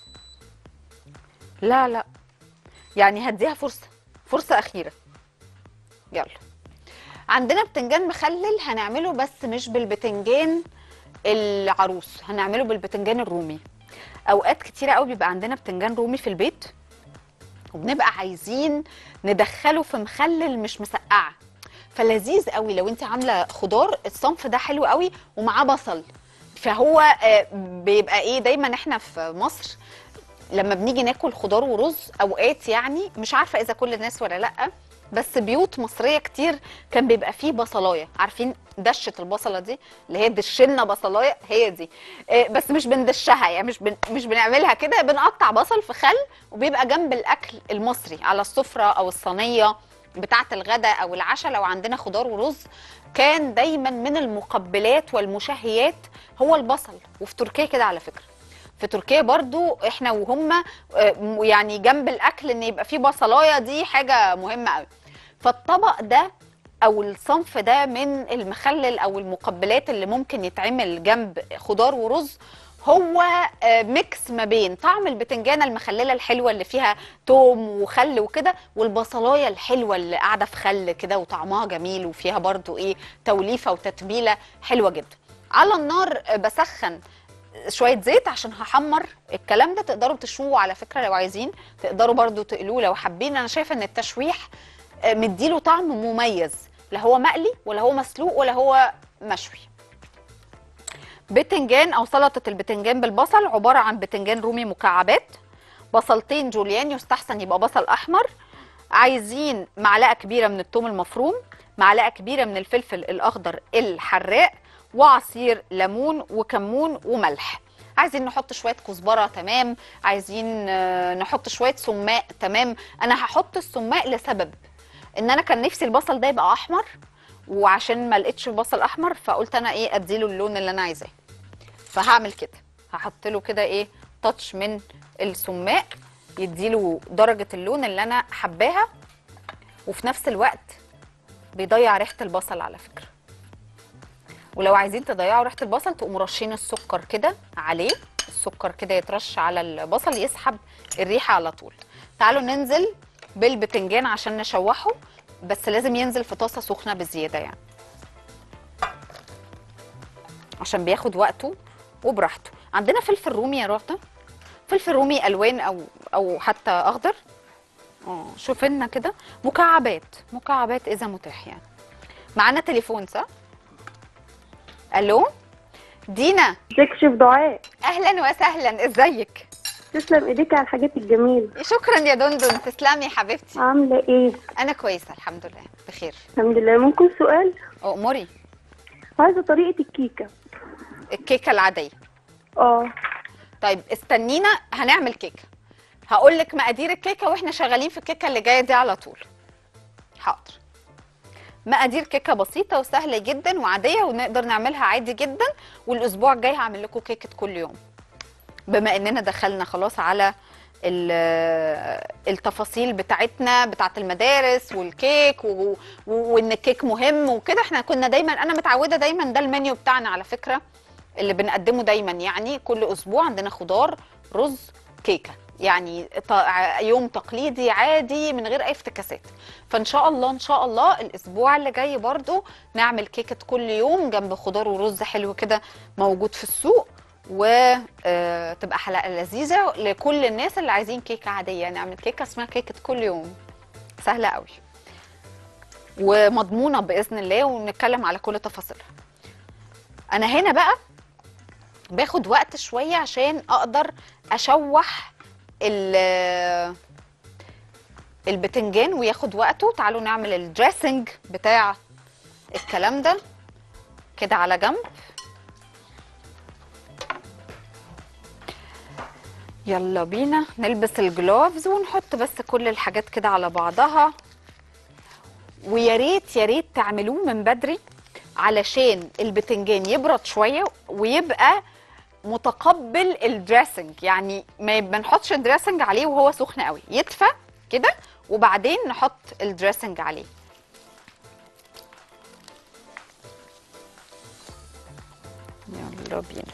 لا لا يعني هديها فرصه فرصه اخيره يلا عندنا بتنجان مخلل هنعمله بس مش بالبتنجان العروس هنعمله بالبتنجان الرومي اوقات كتيره قوي بيبقى عندنا بتنجان رومي في البيت وبنبقى عايزين ندخله في مخلل مش مسقعه فلذيذ قوي لو انت عامله خضار الصنف ده حلو قوي ومعاه بصل فهو آه، بيبقى ايه دايما احنا في مصر لما بنيجي ناكل خضار ورز اوقات يعني مش عارفه اذا كل الناس ولا لا بس بيوت مصريه كتير كان بيبقى فيه بصلايه عارفين دشه البصله دي اللي هي دشنا بصلايه هي دي آه، بس مش بندشها يعني مش بن مش بنعملها كده بنقطع بصل في خل وبيبقى جنب الاكل المصري على السفره او الصينيه بتاعه الغداء او العشاء لو عندنا خضار ورز كان دايما من المقبلات والمشهيات هو البصل وفي تركيا كده على فكره في تركيا برضو احنا وهم آه، يعني جنب الاكل ان يبقى فيه بصلايه دي حاجه مهمه قوي فالطبق ده او الصنف ده من المخلل او المقبلات اللي ممكن يتعمل جنب خضار ورز هو آه، ميكس ما بين طعم البتنجانه المخلله الحلوه اللي فيها توم وخل وكده والبصلايه الحلوه اللي قاعده في خل كده وطعمها جميل وفيها برضو ايه توليفه وتتبيله حلوه جدا على النار آه، بسخن شويه زيت عشان هحمر الكلام ده تقدروا تشوه على فكره لو عايزين تقدروا برضو تقلوه لو حابين انا شايفه ان التشويح آه، مديله طعم مميز لا هو مقلي ولا هو مسلوق ولا هو مشوي بتنجان او سلطه البتنجان بالبصل عباره عن بتنجان رومي مكعبات بصلتين جوليان يستحسن يبقى بصل احمر عايزين معلقه كبيره من الثوم المفروم معلقه كبيره من الفلفل الاخضر الحراق وعصير ليمون وكمون وملح عايزين نحط شويه كزبره تمام عايزين آه، نحط شويه سماق تمام انا هحط السماق لسبب ان انا كان نفسي البصل ده يبقى احمر وعشان ما لقيتش بصل احمر فقلت انا ايه اديله اللون اللي انا عايزاه فهعمل كده هحط له كده ايه تاتش من السماق يديله درجه اللون اللي انا حباها وفي نفس الوقت بيضيع ريحه البصل على فكره ولو عايزين تضيعوا ريحه البصل تقوموا رشين السكر كده عليه السكر كده يترش على البصل يسحب الريحه على طول تعالوا ننزل بالبتنجان عشان نشوحه بس لازم ينزل في طاسه سخنه بزياده يعني عشان بياخد وقته وبراحته عندنا فلفل رومي يا رهطه فلفل رومي الوان او او حتى اخضر اه شوف لنا كده مكعبات مكعبات اذا متاح يعني معانا تليفون صح الو دينا ازيك شيف دعاء اهلا وسهلا ازيك تسلم ايديك على الحاجات الجميله شكرا يا دندن تسلمي يا حبيبتي عامله ايه انا كويسه الحمد لله بخير الحمد لله ممكن سؤال اموري عايزه طريقه الكيكه الكيكه العاديه اه طيب استنينا هنعمل كيكه هقول لك مقادير الكيكه واحنا شغالين في الكيكه اللي جايه دي على طول حاضر مقادير كيكه بسيطه وسهله جدا وعاديه ونقدر نعملها عادي جدا والاسبوع الجاي هعمل لكم كيكه كل يوم بما اننا دخلنا خلاص على ال- التفاصيل بتاعتنا بتاعت المدارس والكيك و... و... وان الكيك مهم وكده احنا كنا دايما انا متعوده دايما ده المنيو بتاعنا على فكره اللي بنقدمه دايما يعني كل اسبوع عندنا خضار رز كيكه يعني ط- يوم تقليدي عادي من غير اي افتكاسات فان شاء الله ان شاء الله الاسبوع اللي جاي برضو نعمل كيكه كل يوم جنب خضار ورز حلو كده موجود في السوق وتبقى حلقه لذيذه لكل الناس اللي عايزين كيكه عاديه نعمل كيكه اسمها كيكه كل يوم سهله قوي ومضمونه باذن الله ونتكلم على كل تفاصيلها انا هنا بقى باخد وقت شويه عشان اقدر اشوح ال البتنجان وياخد وقته تعالوا نعمل الدريسنج بتاع الكلام ده كده على جنب يلا بينا نلبس الجلوفز ونحط بس كل الحاجات كده على بعضها ويا ريت يا ريت تعملوه من بدري علشان البتنجان يبرد شويه ويبقى متقبل الدريسنج يعني ما ما نحطش الدريسنج عليه وهو سخن قوي يدفى كده وبعدين نحط الدريسنج عليه يلا بينا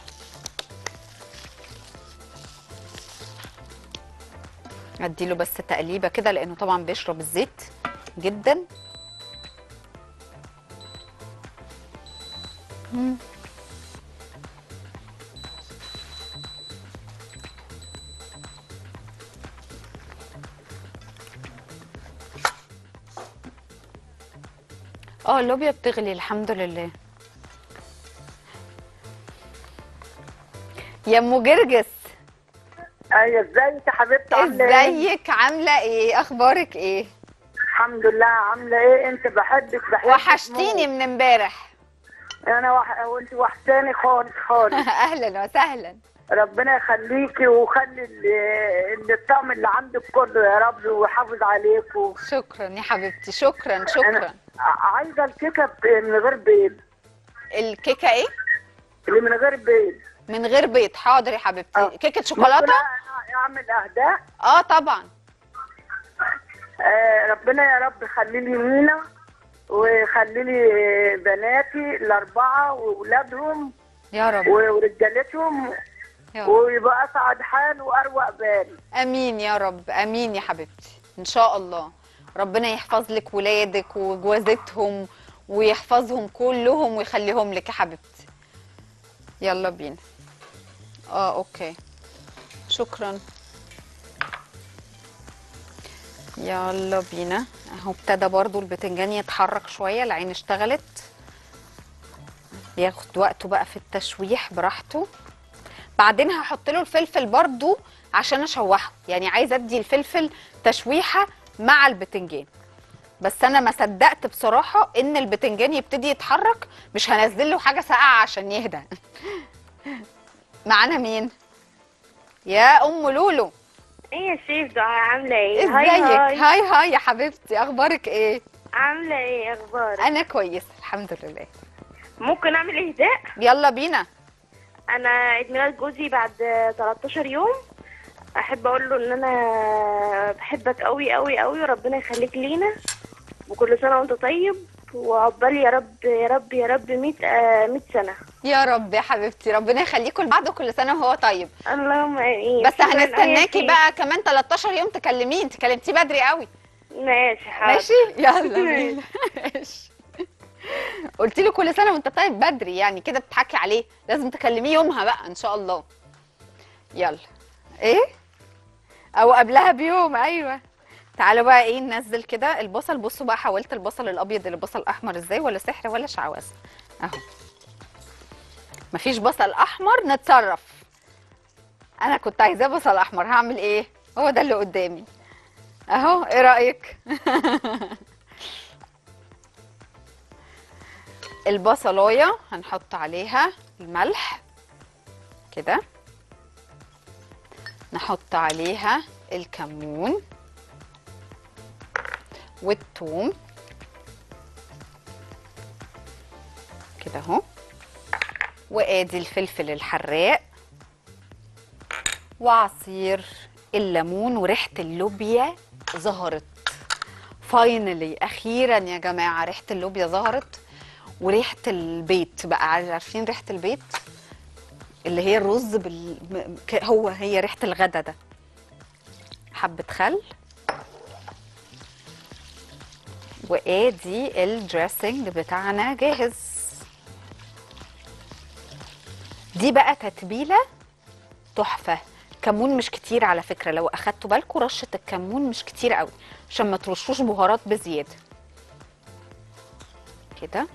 اديله بس تقليبه كده لانه طبعا بيشرب الزيت جدا مم. اه اللوبيا بتغلي الحمد لله يا ام جرجس ايوه ازيك يا حبيبتي عامله ايه؟ ازيك عامله ايه اخبارك ايه الحمد لله عامله ايه؟ انت بحبك بحبك وحشتيني من امبارح موت. انا وح... وانت وحشاني خالص خالص اهلا وسهلا ربنا يخليكي وخلي ال- ال- الطعم اللي عندك كله يا رب ويحافظ عليكم شكرا يا حبيبتي شكرا شكرا انا ع- عايزه الكيكه ب- من غير بيض الكيكه ايه اللي من غير بيض من غير بيض حاضر يا حبيبتي آه. كيكه ممكن شوكولاته أ- اعمل اهداء اه طبعا آه ربنا يا رب يخلي لي مينا وخلي لي بناتي الاربعه واولادهم يا رب ورجالتهم يا رب ويبقى اسعد حال واروق بال امين يا رب امين يا حبيبتي ان شاء الله ربنا يحفظ لك ولادك وجوازتهم ويحفظهم كلهم ويخليهم لك يا حبيبتي يلا بينا اه اوكي شكرا يلا بينا اهو ابتدى برضو البتنجان يتحرك شويه العين اشتغلت ياخد وقته بقى في التشويح براحته بعدين هحط له الفلفل برضو عشان اشوحه يعني عايزه ادي الفلفل تشويحه مع البتنجان بس انا ما صدقت بصراحه ان البتنجان يبتدي يتحرك مش هنزل له حاجه ساقعه عشان يهدى معانا مين يا ام لولو ايه يا شيف دعاء عاملة ايه؟ ازيك هاي هاي هاي هاي يا حبيبتي اخبارك ايه عاملة ايه اخبارك؟ انا كويسه الحمد لله ممكن اعمل اهداء؟ يلا بينا انا عيد ميلاد جوزي بعد 13 يوم احب اقول له ان انا بحبك قوي قوي قوي وربنا يخليك لينا وكل سنة وانت طيب وعقبال يا رب يا رب يا رب 100 آه 100 سنة يا رب يا حبيبتي ربنا يخليكم لبعض كل سنه وهو طيب اللهم امين بس شكراً أوي يا هنستناكي شيف. بقى كمان 13 يوم تكلميه انت كلمتيه بدري قوي ماشي حاضر ماشي يلا بينا ماشي قلت له كل سنه وانت طيب بدري يعني كده بتضحكي عليه لازم تكلميه يومها بقى ان شاء الله يلا ايه او قبلها بيوم ايوه تعالوا بقى ايه ننزل كده البصل بصوا بقى حولت البصل الابيض لبصل احمر ازاي ولا سحر ولا شعوذه اهو مفيش بصل احمر نتصرف انا كنت عايزاه بصل احمر هعمل ايه هو ده اللي قدامي اهو ايه رايك البصلايه هنحط عليها الملح كده نحط عليها الكمون والثوم كده اهو وادي الفلفل الحراق وعصير الليمون وريحه اللوبيا ظهرت فاينلي اخيرا يا جماعه ريحه اللوبيا ظهرت وريحه البيت بقى عارفين ريحه البيت اللي هي الرز بال... م- ك- هو هي ريحه الغدا ده حبه خل وادي الدريسنج بتاعنا جاهز دي بقى تتبيله تحفه كمون مش كتير على فكره لو اخدتوا بالكم رشه الكمون مش كتير قوي عشان ما ترشوش بهارات بزياده كده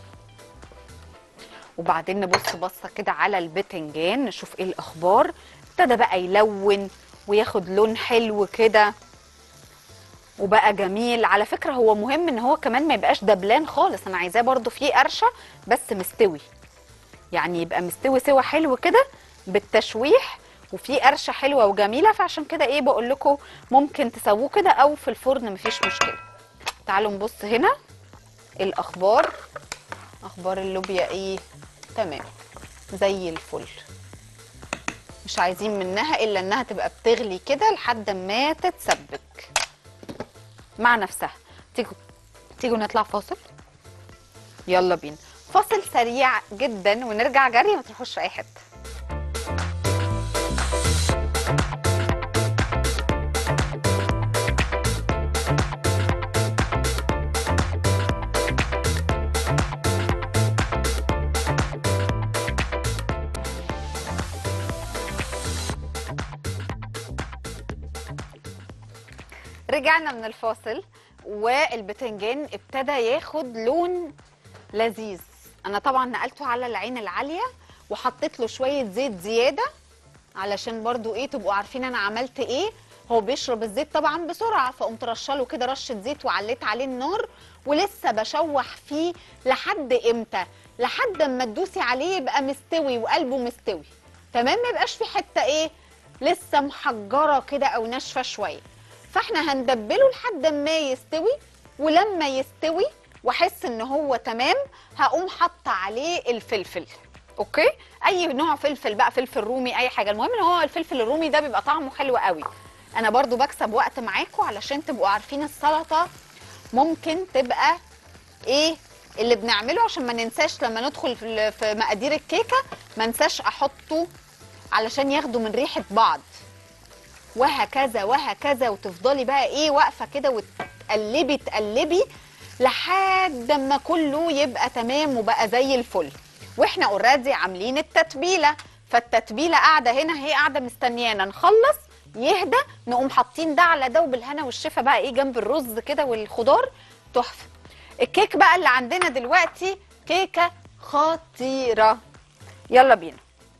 وبعدين نبص بصه كده على البتنجان نشوف ايه الاخبار ابتدى بقى يلون وياخد لون حلو كده وبقى جميل على فكره هو مهم ان هو كمان ما يبقاش دبلان خالص انا عايزاه برضو فيه قرشه بس مستوي يعني يبقى مستوي سوا حلو كده بالتشويح وفي قرشه حلوه وجميله فعشان كده ايه بقول لكم ممكن تسووه كده او في الفرن مفيش مشكله تعالوا نبص هنا الاخبار اخبار اللوبيا ايه تمام زي الفل مش عايزين منها الا انها تبقى بتغلي كده لحد ما تتسبك مع نفسها تيجوا تيجوا نطلع فاصل يلا بينا فاصل سريع جدا ونرجع جري ما تروحوش في اي حته رجعنا من الفاصل والبتنجان ابتدى ياخد لون لذيذ انا طبعا نقلته على العين العاليه وحطيت له شويه زيت زياده علشان برضو ايه تبقوا عارفين انا عملت ايه هو بيشرب الزيت طبعا بسرعه فقمت رشاله كده رشه زيت وعليت عليه النار ولسه بشوح فيه لحد امتى لحد اما تدوسي عليه يبقى مستوي وقلبه مستوي تمام ما يبقاش في حته ايه لسه محجره كده او ناشفه شويه فاحنا هندبله لحد ما يستوي ولما يستوي واحس ان هو تمام هقوم حاطه عليه الفلفل اوكي اي نوع فلفل بقى فلفل رومي اي حاجه المهم ان هو الفلفل الرومي ده بيبقى طعمه حلو قوي انا برضو بكسب وقت معاكم علشان تبقوا عارفين السلطه ممكن تبقى ايه اللي بنعمله عشان ما ننساش لما ندخل في ال- في مقادير الكيكه ما انساش احطه علشان ياخدوا من ريحه بعض وهكذا وهكذا وتفضلي بقى ايه واقفه كده وتقلبي تقلبي لحد ما كله يبقى تمام وبقى زي الفل واحنا اوريدي عاملين التتبيله فالتتبيله قاعده هنا هي قاعده مستنيانا نخلص يهدى نقوم حاطين ده على ده وبالهنا والشفا بقى ايه جنب الرز كده والخضار تحفه الكيك بقى اللي عندنا دلوقتي كيكه خطيره يلا بينا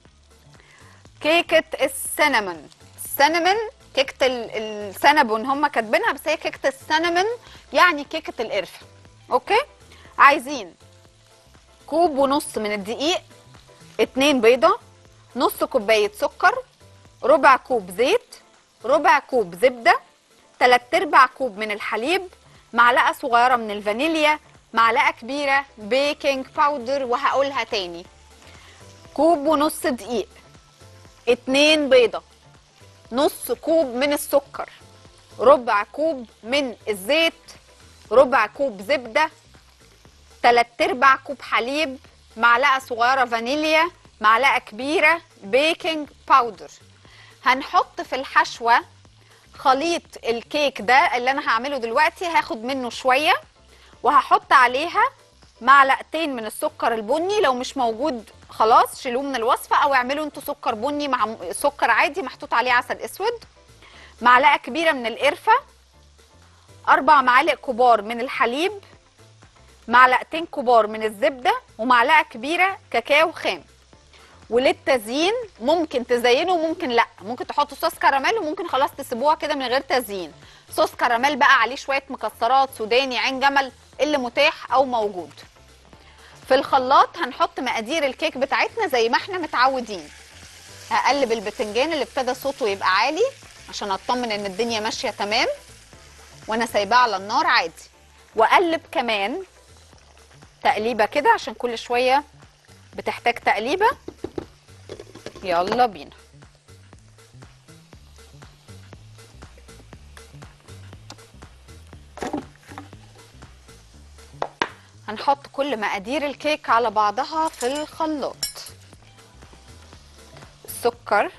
كيكه السينامون السينامون كيكه ال- السنبون هم كاتبينها بس هي كيكه السينامون يعني كيكه القرفه اوكي عايزين كوب ونص من الدقيق اتنين بيضه نص كوبايه سكر ربع كوب زيت ربع كوب زبده تلات ارباع كوب من الحليب معلقه صغيره من الفانيليا معلقه كبيره بيكنج باودر وهقولها تاني كوب ونص دقيق اتنين بيضه نص كوب من السكر ربع كوب من الزيت ربع كوب زبده تلات ارباع كوب حليب معلقه صغيره فانيليا معلقه كبيره بيكنج باودر هنحط في الحشوه خليط الكيك ده اللي انا هعمله دلوقتي هاخد منه شويه وهحط عليها معلقتين من السكر البني لو مش موجود خلاص شيلوه من الوصفه او اعملوا انتوا سكر بني مع م- سكر عادي محطوط عليه عسل اسود معلقه كبيره من القرفه اربع معالق كبار من الحليب معلقتين كبار من الزبده ومعلقه كبيره كاكاو خام وللتزيين ممكن تزينوا وممكن لا ممكن تحطوا صوص كراميل وممكن خلاص تسيبوها كده من غير تزيين صوص كراميل بقى عليه شويه مكسرات سوداني عين جمل اللي متاح او موجود في الخلاط هنحط مقادير الكيك بتاعتنا زي ما احنا متعودين هقلب البتنجان اللي ابتدى صوته يبقى عالي عشان اطمن ان الدنيا ماشيه تمام وانا سايباه على النار عادي واقلب كمان تقليبه كده عشان كل شويه بتحتاج تقليبه يلا بينا هنحط كل مقادير الكيك على بعضها في الخلاط السكر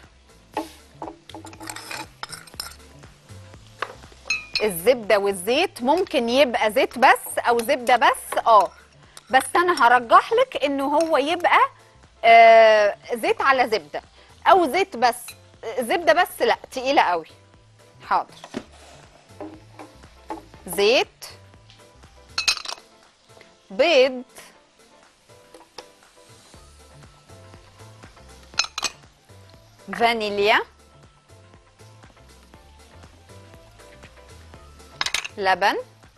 الزبده والزيت ممكن يبقى زيت بس او زبده بس اه بس انا هرجح لك انه هو يبقى آه زيت على زبده او زيت بس آه، زبده بس لا تقيله قوي حاضر زيت بيض فانيليا لبن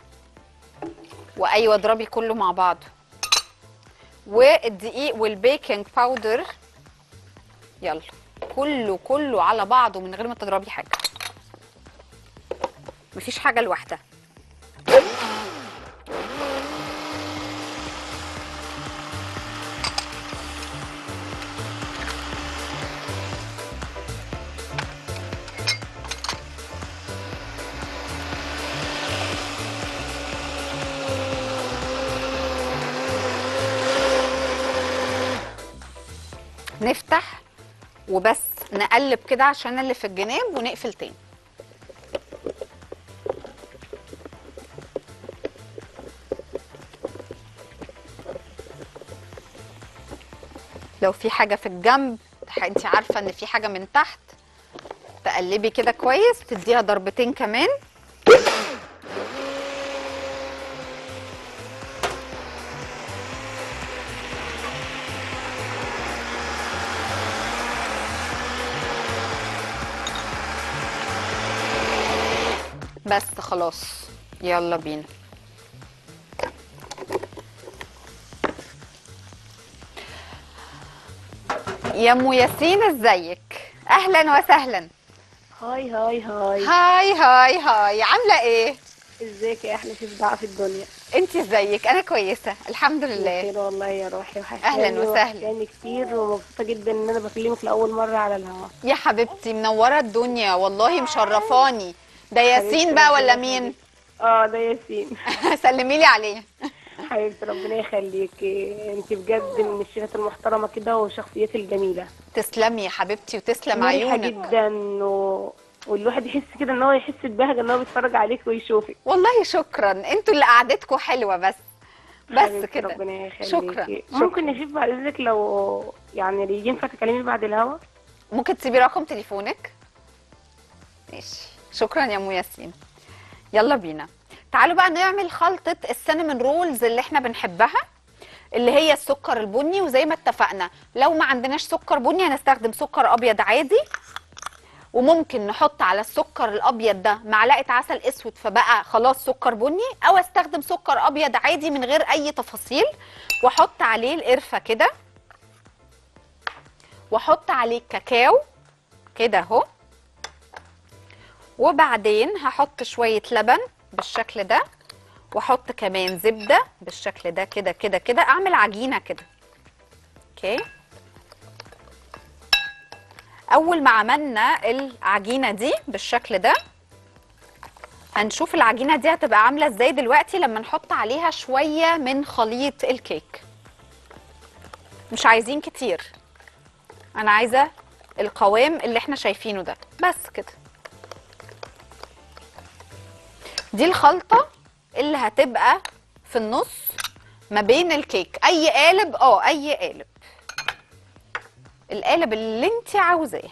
وايوه اضربي كله مع بعضه والدقيق والبيكنج باودر يلا كله كله على بعضه من غير ما تضربي حاجه مفيش حاجه لوحدها نفتح وبس نقلب كده عشان اللي في الجناب ونقفل تاني لو في حاجة في الجنب انت عارفة ان في حاجة من تحت تقلبي كده كويس تديها ضربتين كمان بس خلاص يلا بينا يا ام ياسين ازيك اهلا وسهلا هاي هاي هاي هاي هاي هاي عامله ايه ازيك يا احلى شيف دعاء في الدنيا انت ازيك انا كويسه الحمد لله بخير والله يا روحي وحشاني أهلاً وسهلاً. وحشاني كتير ومبسوطه جدا ان انا بكلمك لاول مره على الهواء يا حبيبتي منوره الدنيا والله مشرفاني ده ياسين بقى ولا مين اه ده ياسين سلمي لي عليه حبيبتي ربنا يخليكي انت بجد من الشيخات المحترمه كده وشخصيتي الجميله تسلمي يا حبيبتي وتسلم مريحة عيونك جدا و... والواحد يحس كده ان هو يحس ببهجه ان هو بيتفرج عليك ويشوفك والله شكرا انتوا اللي قعدتكم حلوه بس بس حبيبتي كده ربنا يخليكي شكرا ممكن نشوف بعد اذنك لو يعني ينفع تكلمي بعد الهوا ممكن تسيبي رقم تليفونك ماشي شكرا يا ام ياسين يلا بينا تعالوا بقى نعمل خلطة السينامون رولز اللي احنا بنحبها اللي هي السكر البني وزي ما اتفقنا لو ما عندناش سكر بني هنستخدم سكر ابيض عادي وممكن نحط على السكر الابيض ده معلقه عسل اسود فبقى خلاص سكر بني او استخدم سكر ابيض عادي من غير اي تفاصيل واحط عليه القرفه كده واحط عليه كاكاو كده اهو وبعدين هحط شويه لبن بالشكل ده واحط كمان زبده بالشكل ده كده كده كده اعمل عجينه كده اوكي اول ما عملنا العجينه دي بالشكل ده هنشوف العجينه دي هتبقى عامله ازاي دلوقتي لما نحط عليها شويه من خليط الكيك مش عايزين كتير انا عايزه القوام اللي احنا شايفينه ده بس كده دي الخلطه اللي هتبقى في النص ما بين الكيك اي قالب اه اي قالب القالب اللي انت عاوزاه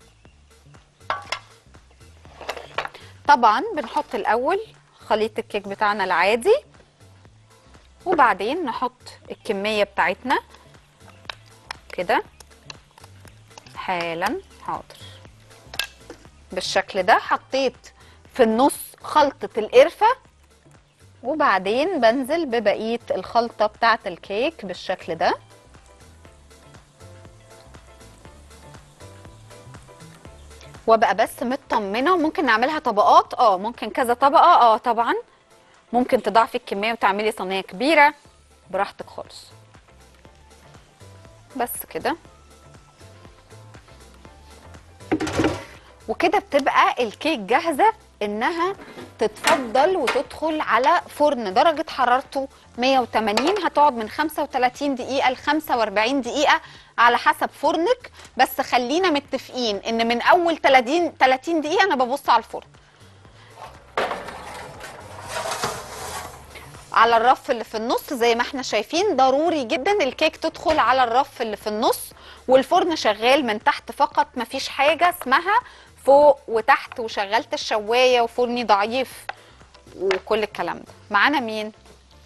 طبعا بنحط الاول خليط الكيك بتاعنا العادي وبعدين نحط الكميه بتاعتنا كده حالا حاضر بالشكل ده حطيت في النص خلطة القرفة وبعدين بنزل ببقية الخلطة بتاعة الكيك بالشكل ده وابقى بس مطمنة وممكن نعملها طبقات اه ممكن كذا طبقة اه طبعا ممكن تضاعفي الكمية وتعملي صينية كبيرة براحتك خالص بس كده وكده بتبقى الكيك جاهزه انها تتفضل وتدخل على فرن درجه حرارته 180 هتقعد من 35 دقيقه ل 45 دقيقه على حسب فرنك بس خلينا متفقين ان من اول 30 30 دقيقه انا ببص على الفرن على الرف اللي في النص زي ما احنا شايفين ضروري جدا الكيك تدخل على الرف اللي في النص والفرن شغال من تحت فقط مفيش حاجه اسمها فوق وتحت وشغلت الشوايه وفرني ضعيف وكل الكلام ده معانا مين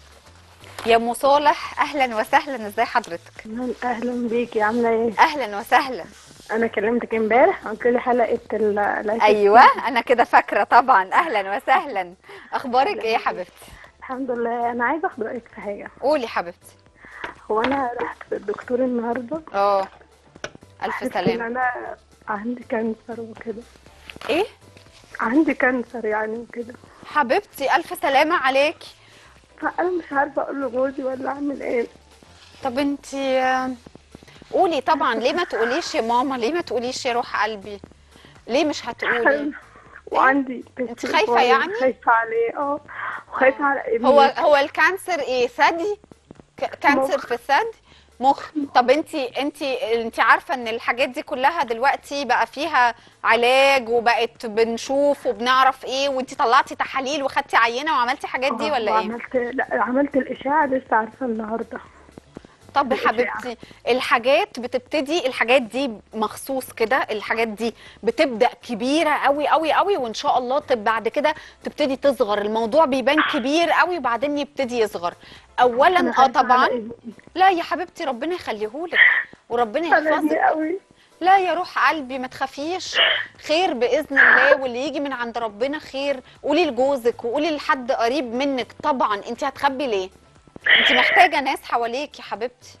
يا ام صالح اهلا وسهلا ازي حضرتك اهلا بيكي عامله ايه اهلا وسهلا انا كلمتك امبارح قلت لي حلقه ال ال- ايوه انا كده فاكره طبعا اهلا وسهلا اخبارك ايه يا حبيبتي الحمد لله انا عايزه اخد رايك في حاجه قولي حبيبتي هو انا رحت للدكتور النهارده اه الف حسيت سلامه ان انا عندي كانسر وكده ايه عندي كانسر يعني وكده حبيبتي الف سلامه عليكي فانا مش عارفه اقول لجوزي ولا اعمل ايه طب انتي آه، قولي طبعا ليه ما تقوليش يا ماما ليه ما تقوليش يا روح قلبي ليه مش هتقولي وعندي انت خايفة يعني؟ خايفه عليه اه وخايفه على ابني هو هو الكانسر ايه ثدي ك- كانسر مخ. في الثدي مخ طب انت انت انت عارفه ان الحاجات دي كلها دلوقتي بقى فيها علاج وبقت بنشوف وبنعرف ايه وانت طلعتي تحاليل وخدتي عينه وعملتي حاجات دي آه، ولا ايه وعملت لا عملت الاشاعه لسه عارفه النهارده طب يا الإشاعة. حبيبتي الحاجات بتبتدي الحاجات دي مخصوص كده الحاجات دي بتبدا كبيره قوي قوي قوي وان شاء الله تب بعد كده تبتدي تصغر الموضوع بيبان كبير قوي وبعدين يبتدي يصغر أنا اولا اه خايفة طبعا على ابني. لا يا حبيبتي ربنا يخليهولك وربنا انا دي يحفظك قوي لا يا روح قلبي ما تخافيش خير باذن الله واللي يجي من عند ربنا خير قولي لجوزك وقولي لحد قريب منك طبعا انت هتخبي ليه انت محتاجه ناس حواليك يا حبيبتي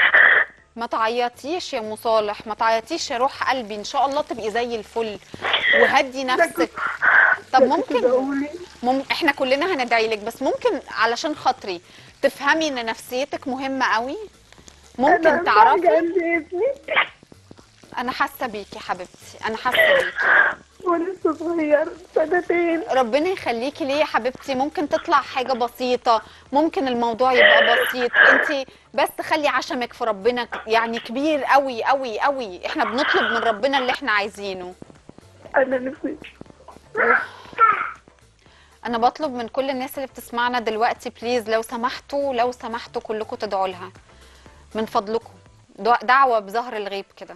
ما تعيطيش يا ام صالح ما تعيطيش يا روح قلبي ان شاء الله تبقي زي الفل وهدي نفسك طب ممكن مم... احنا كلنا هندعي لك بس ممكن علشان خاطري تفهمي ان نفسيتك مهمه قوي ممكن أنا تعرفي عندي ابني انا حاسه بيكي يا حبيبتي انا حاسه بيكي ولسه صغير سنتين ربنا يخليكي ليه يا حبيبتي ممكن تطلع حاجة بسيطة ممكن الموضوع يبقى بسيط انت بس خلي عشمك في ربنا يعني كبير قوي قوي قوي احنا بنطلب من ربنا اللي احنا عايزينه انا نفسي انا بطلب من كل الناس اللي بتسمعنا دلوقتي بليز لو سمحتوا لو سمحتوا كلكم تدعوا لها من فضلكم دع- دعوة بظهر الغيب كده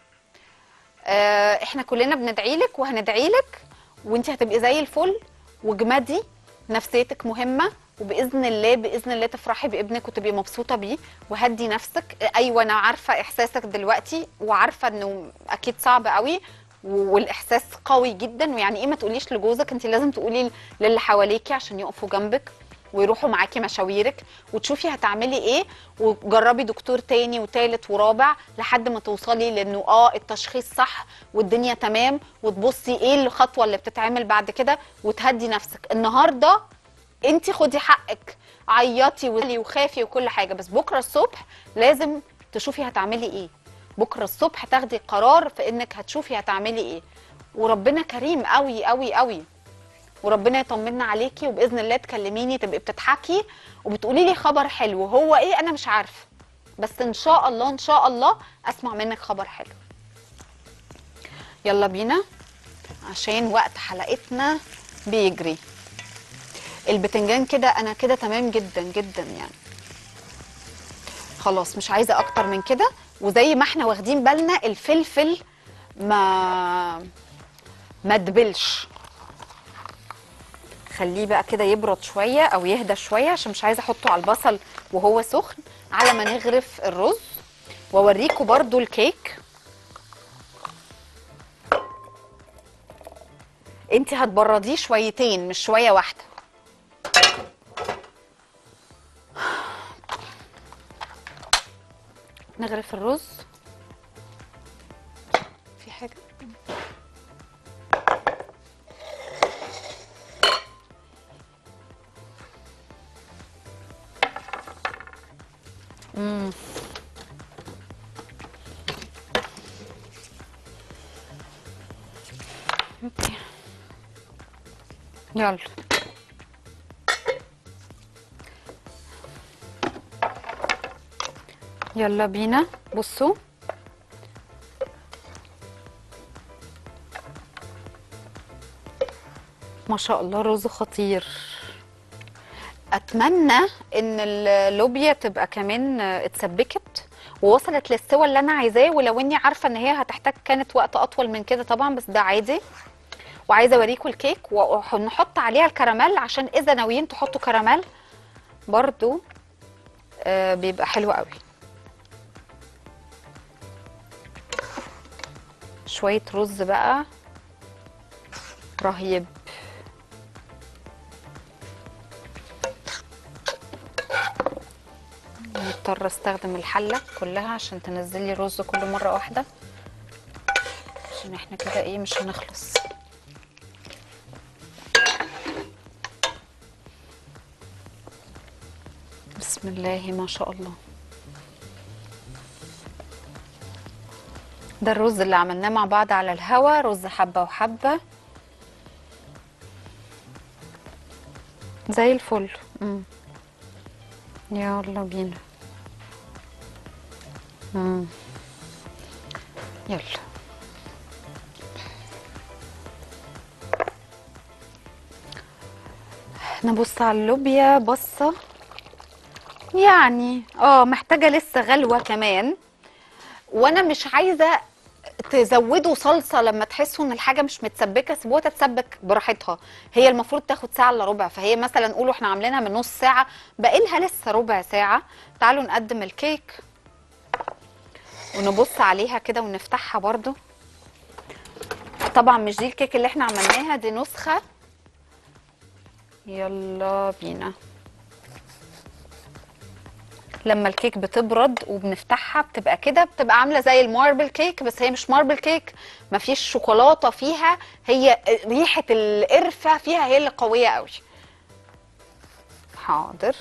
آه، احنا كلنا بندعي لك وهندعي لك وانت هتبقي زي الفل واجمدي نفسيتك مهمه وباذن الله باذن الله تفرحي بابنك وتبقي مبسوطه بيه وهدي نفسك ايوه انا عارفه احساسك دلوقتي وعارفه انه اكيد صعب قوي والاحساس قوي جدا ويعني ايه ما تقوليش لجوزك انت لازم تقولي للي حواليكي عشان يقفوا جنبك ويروحوا معاكي مشاويرك وتشوفي هتعملي ايه وجربي دكتور تاني وتالت ورابع لحد ما توصلي لانه اه التشخيص صح والدنيا تمام وتبصي ايه الخطوه اللي بتتعمل بعد كده وتهدي نفسك النهارده انت خدي حقك عيطي وزعلي وخافي وكل حاجه بس بكره الصبح لازم تشوفي هتعملي ايه بكره الصبح تاخدي قرار في انك هتشوفي هتعملي ايه وربنا كريم قوي قوي قوي وربنا يطمنا عليكي وباذن الله تكلميني تبقي بتضحكي وبتقولي لي خبر حلو هو ايه انا مش عارفه بس ان شاء الله ان شاء الله اسمع منك خبر حلو يلا بينا عشان وقت حلقتنا بيجري البتنجان كده انا كده تمام جدا جدا يعني خلاص مش عايزه اكتر من كده وزي ما احنا واخدين بالنا الفلفل ما ما تبلش خليه بقى كده يبرد شويه او يهدى شويه عشان مش عايزه احطه على البصل وهو سخن على ما نغرف الرز واوريكم برضو الكيك انت هتبرديه شويتين مش شويه واحده نغرف الرز في حاجه مم. اوكي يلا يلا بينا بصوا ما شاء الله رز خطير اتمنى ان اللوبيا تبقى كمان اتسبكت ووصلت للسوى اللي انا عايزاه ولو اني عارفه ان هي هتحتاج كانت وقت اطول من كده طبعا بس ده عادي وعايزه اوريكم الكيك ونحط عليها الكراميل عشان اذا ناويين تحطوا كراميل برضو آه بيبقى حلو قوي شويه رز بقى رهيب مضطر استخدم الحله كلها عشان تنزلي الرز كله مره واحده عشان احنا كده ايه مش هنخلص بسم الله ما شاء الله ده الرز اللي عملناه مع بعض على الهوا رز حبه وحبه زي الفل مم. يلا بينا مم. يلا نبص على اللوبيا بصة يعني اه محتاجة لسه غلوة كمان وانا مش عايزة تزودوا صلصه لما تحسوا ان الحاجه مش متسبكه سيبوها تتسبك براحتها هي المفروض تاخد ساعه الا ربع فهي مثلا قولوا احنا عاملينها من نص ساعه باقي لها لسه ربع ساعه تعالوا نقدم الكيك ونبص عليها كده ونفتحها برضو طبعا مش دي الكيك اللي احنا عملناها دي نسخه يلا بينا لما الكيك بتبرد وبنفتحها بتبقى كده بتبقى عامله زي الماربل كيك بس هي مش ماربل كيك مفيش شوكولاته فيها هي ريحه القرفه فيها هي اللي قويه قوي حاضر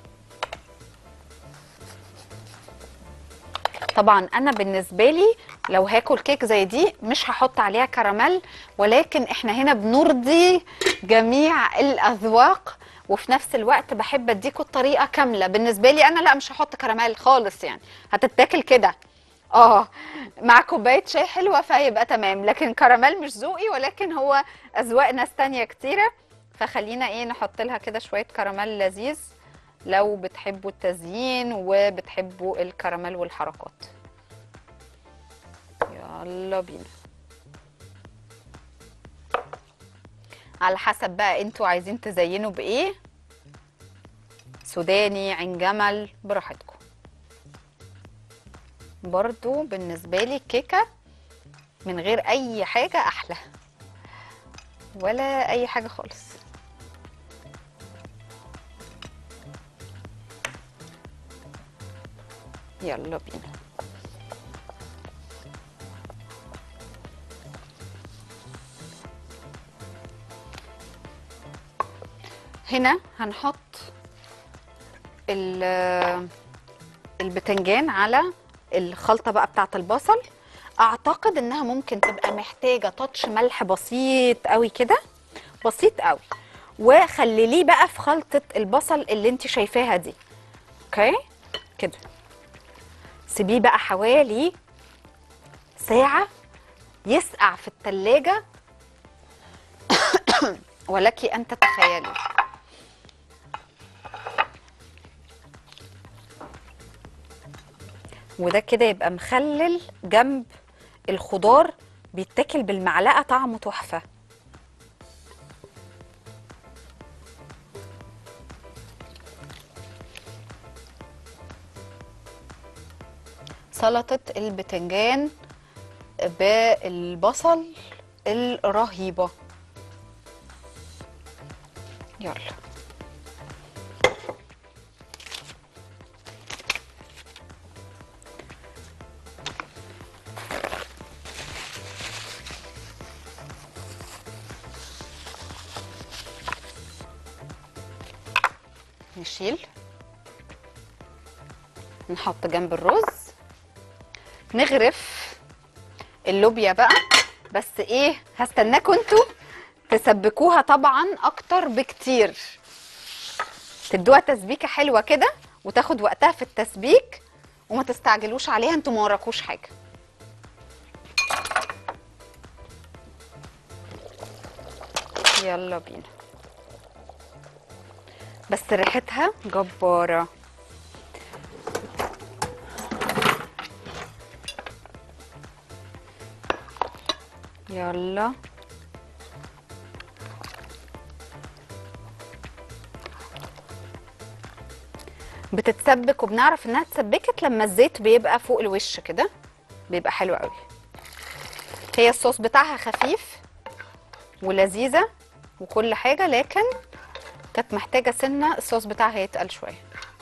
طبعا انا بالنسبه لي لو هاكل كيك زي دي مش هحط عليها كراميل ولكن احنا هنا بنرضي جميع الاذواق وفي نفس الوقت بحب اديكوا الطريقه كامله بالنسبه لي انا لا مش هحط كراميل خالص يعني هتتاكل كده اه مع كوبايه شاي حلوه فهيبقى تمام لكن كراميل مش ذوقي ولكن هو اذواق ناس تانية كتيره فخلينا ايه نحط لها كده شويه كراميل لذيذ لو بتحبوا التزيين وبتحبوا الكراميل والحركات يلا بينا على حسب بقى انتوا عايزين تزينوا بايه سوداني عين جمل براحتكم برضو بالنسبه لي الكيكه من غير اي حاجه احلى ولا اي حاجه خالص يلا بينا هنا هنحط ال- البتنجان على الخلطه بقى بتاعه البصل اعتقد انها ممكن تبقى محتاجه تاتش ملح بسيط قوي كده بسيط قوي وخلليه بقى في خلطه البصل اللي انت شايفاها دي اوكي كده سيبيه بقى حوالي ساعه يسقع في التلاجة ولك ان تتخيلي وده كده يبقى مخلل جنب الخضار بيتاكل بالمعلقه طعمه تحفه سلطه البتنجان بالبصل الرهيبه يلا نشيل نحط جنب الرز نغرف اللوبيا بقى بس ايه هستناكم انتوا تسبكوها طبعا اكتر بكتير تدوها تسبيكه حلوه كده وتاخد وقتها في التسبيك وما تستعجلوش عليها انتوا ما وراكوش حاجه يلا بينا بس ريحتها جبارة يلا بتتسبك وبنعرف انها اتسبكت لما الزيت بيبقى فوق الوش كده بيبقى حلو قوي هي الصوص بتاعها خفيف ولذيذة وكل حاجة لكن كانت محتاجة سنة الصوص بتاعها يتقل شوية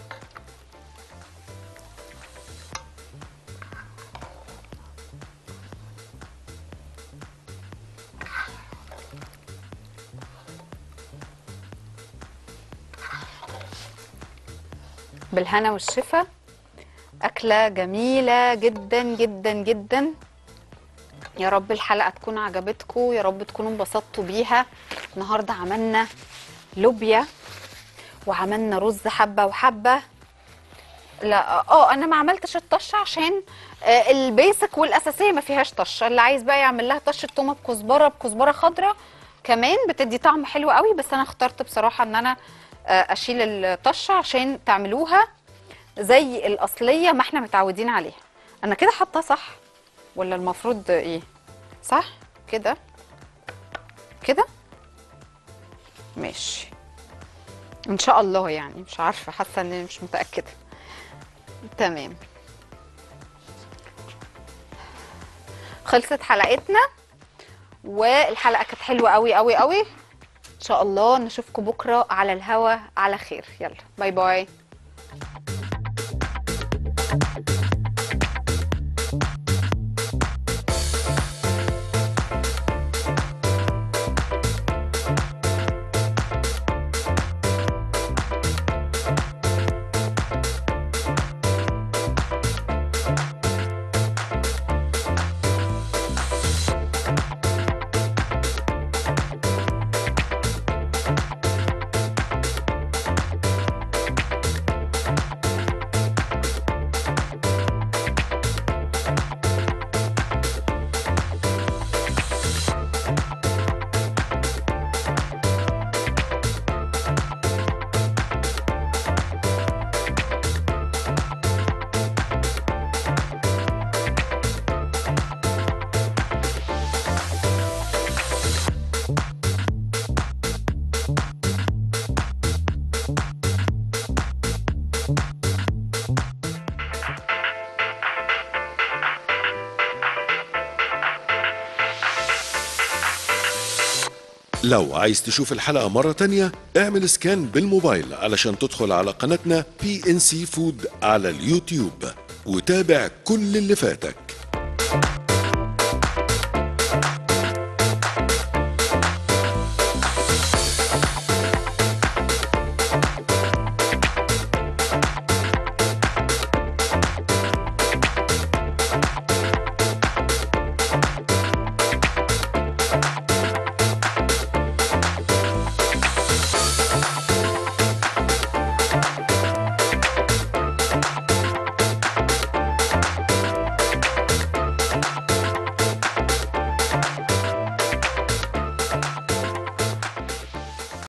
بالهنا والشفا أكلة جميلة جدا جدا جدا يا رب الحلقة تكون عجبتكم يا رب تكونوا انبسطتوا بيها النهاردة عملنا لوبيا وعملنا رز حبة وحبة لا اه انا ما عملتش الطشه عشان آه، البيسك والاساسيه ما فيهاش طشه اللي عايز بقى يعمل لها طشه تومه بكزبره بكزبره خضراء كمان بتدي طعم حلو قوي بس انا اخترت بصراحه ان انا آه، اشيل الطشه عشان تعملوها زي الاصليه ما احنا متعودين عليها انا كده حاطاه صح ولا المفروض ايه صح كده كده ماشي ان شاء الله يعني مش عارفه حاسه اني مش متاكده تمام خلصت حلقتنا والحلقه كانت حلوه قوي قوي قوي ان شاء الله نشوفكم بكره على الهوا على خير يلا باي باي لو عايز تشوف الحلقة مرة تانية اعمل سكان بالموبايل علشان تدخل على قناتنا بي ان سي فود على اليوتيوب وتابع كل اللي فاتك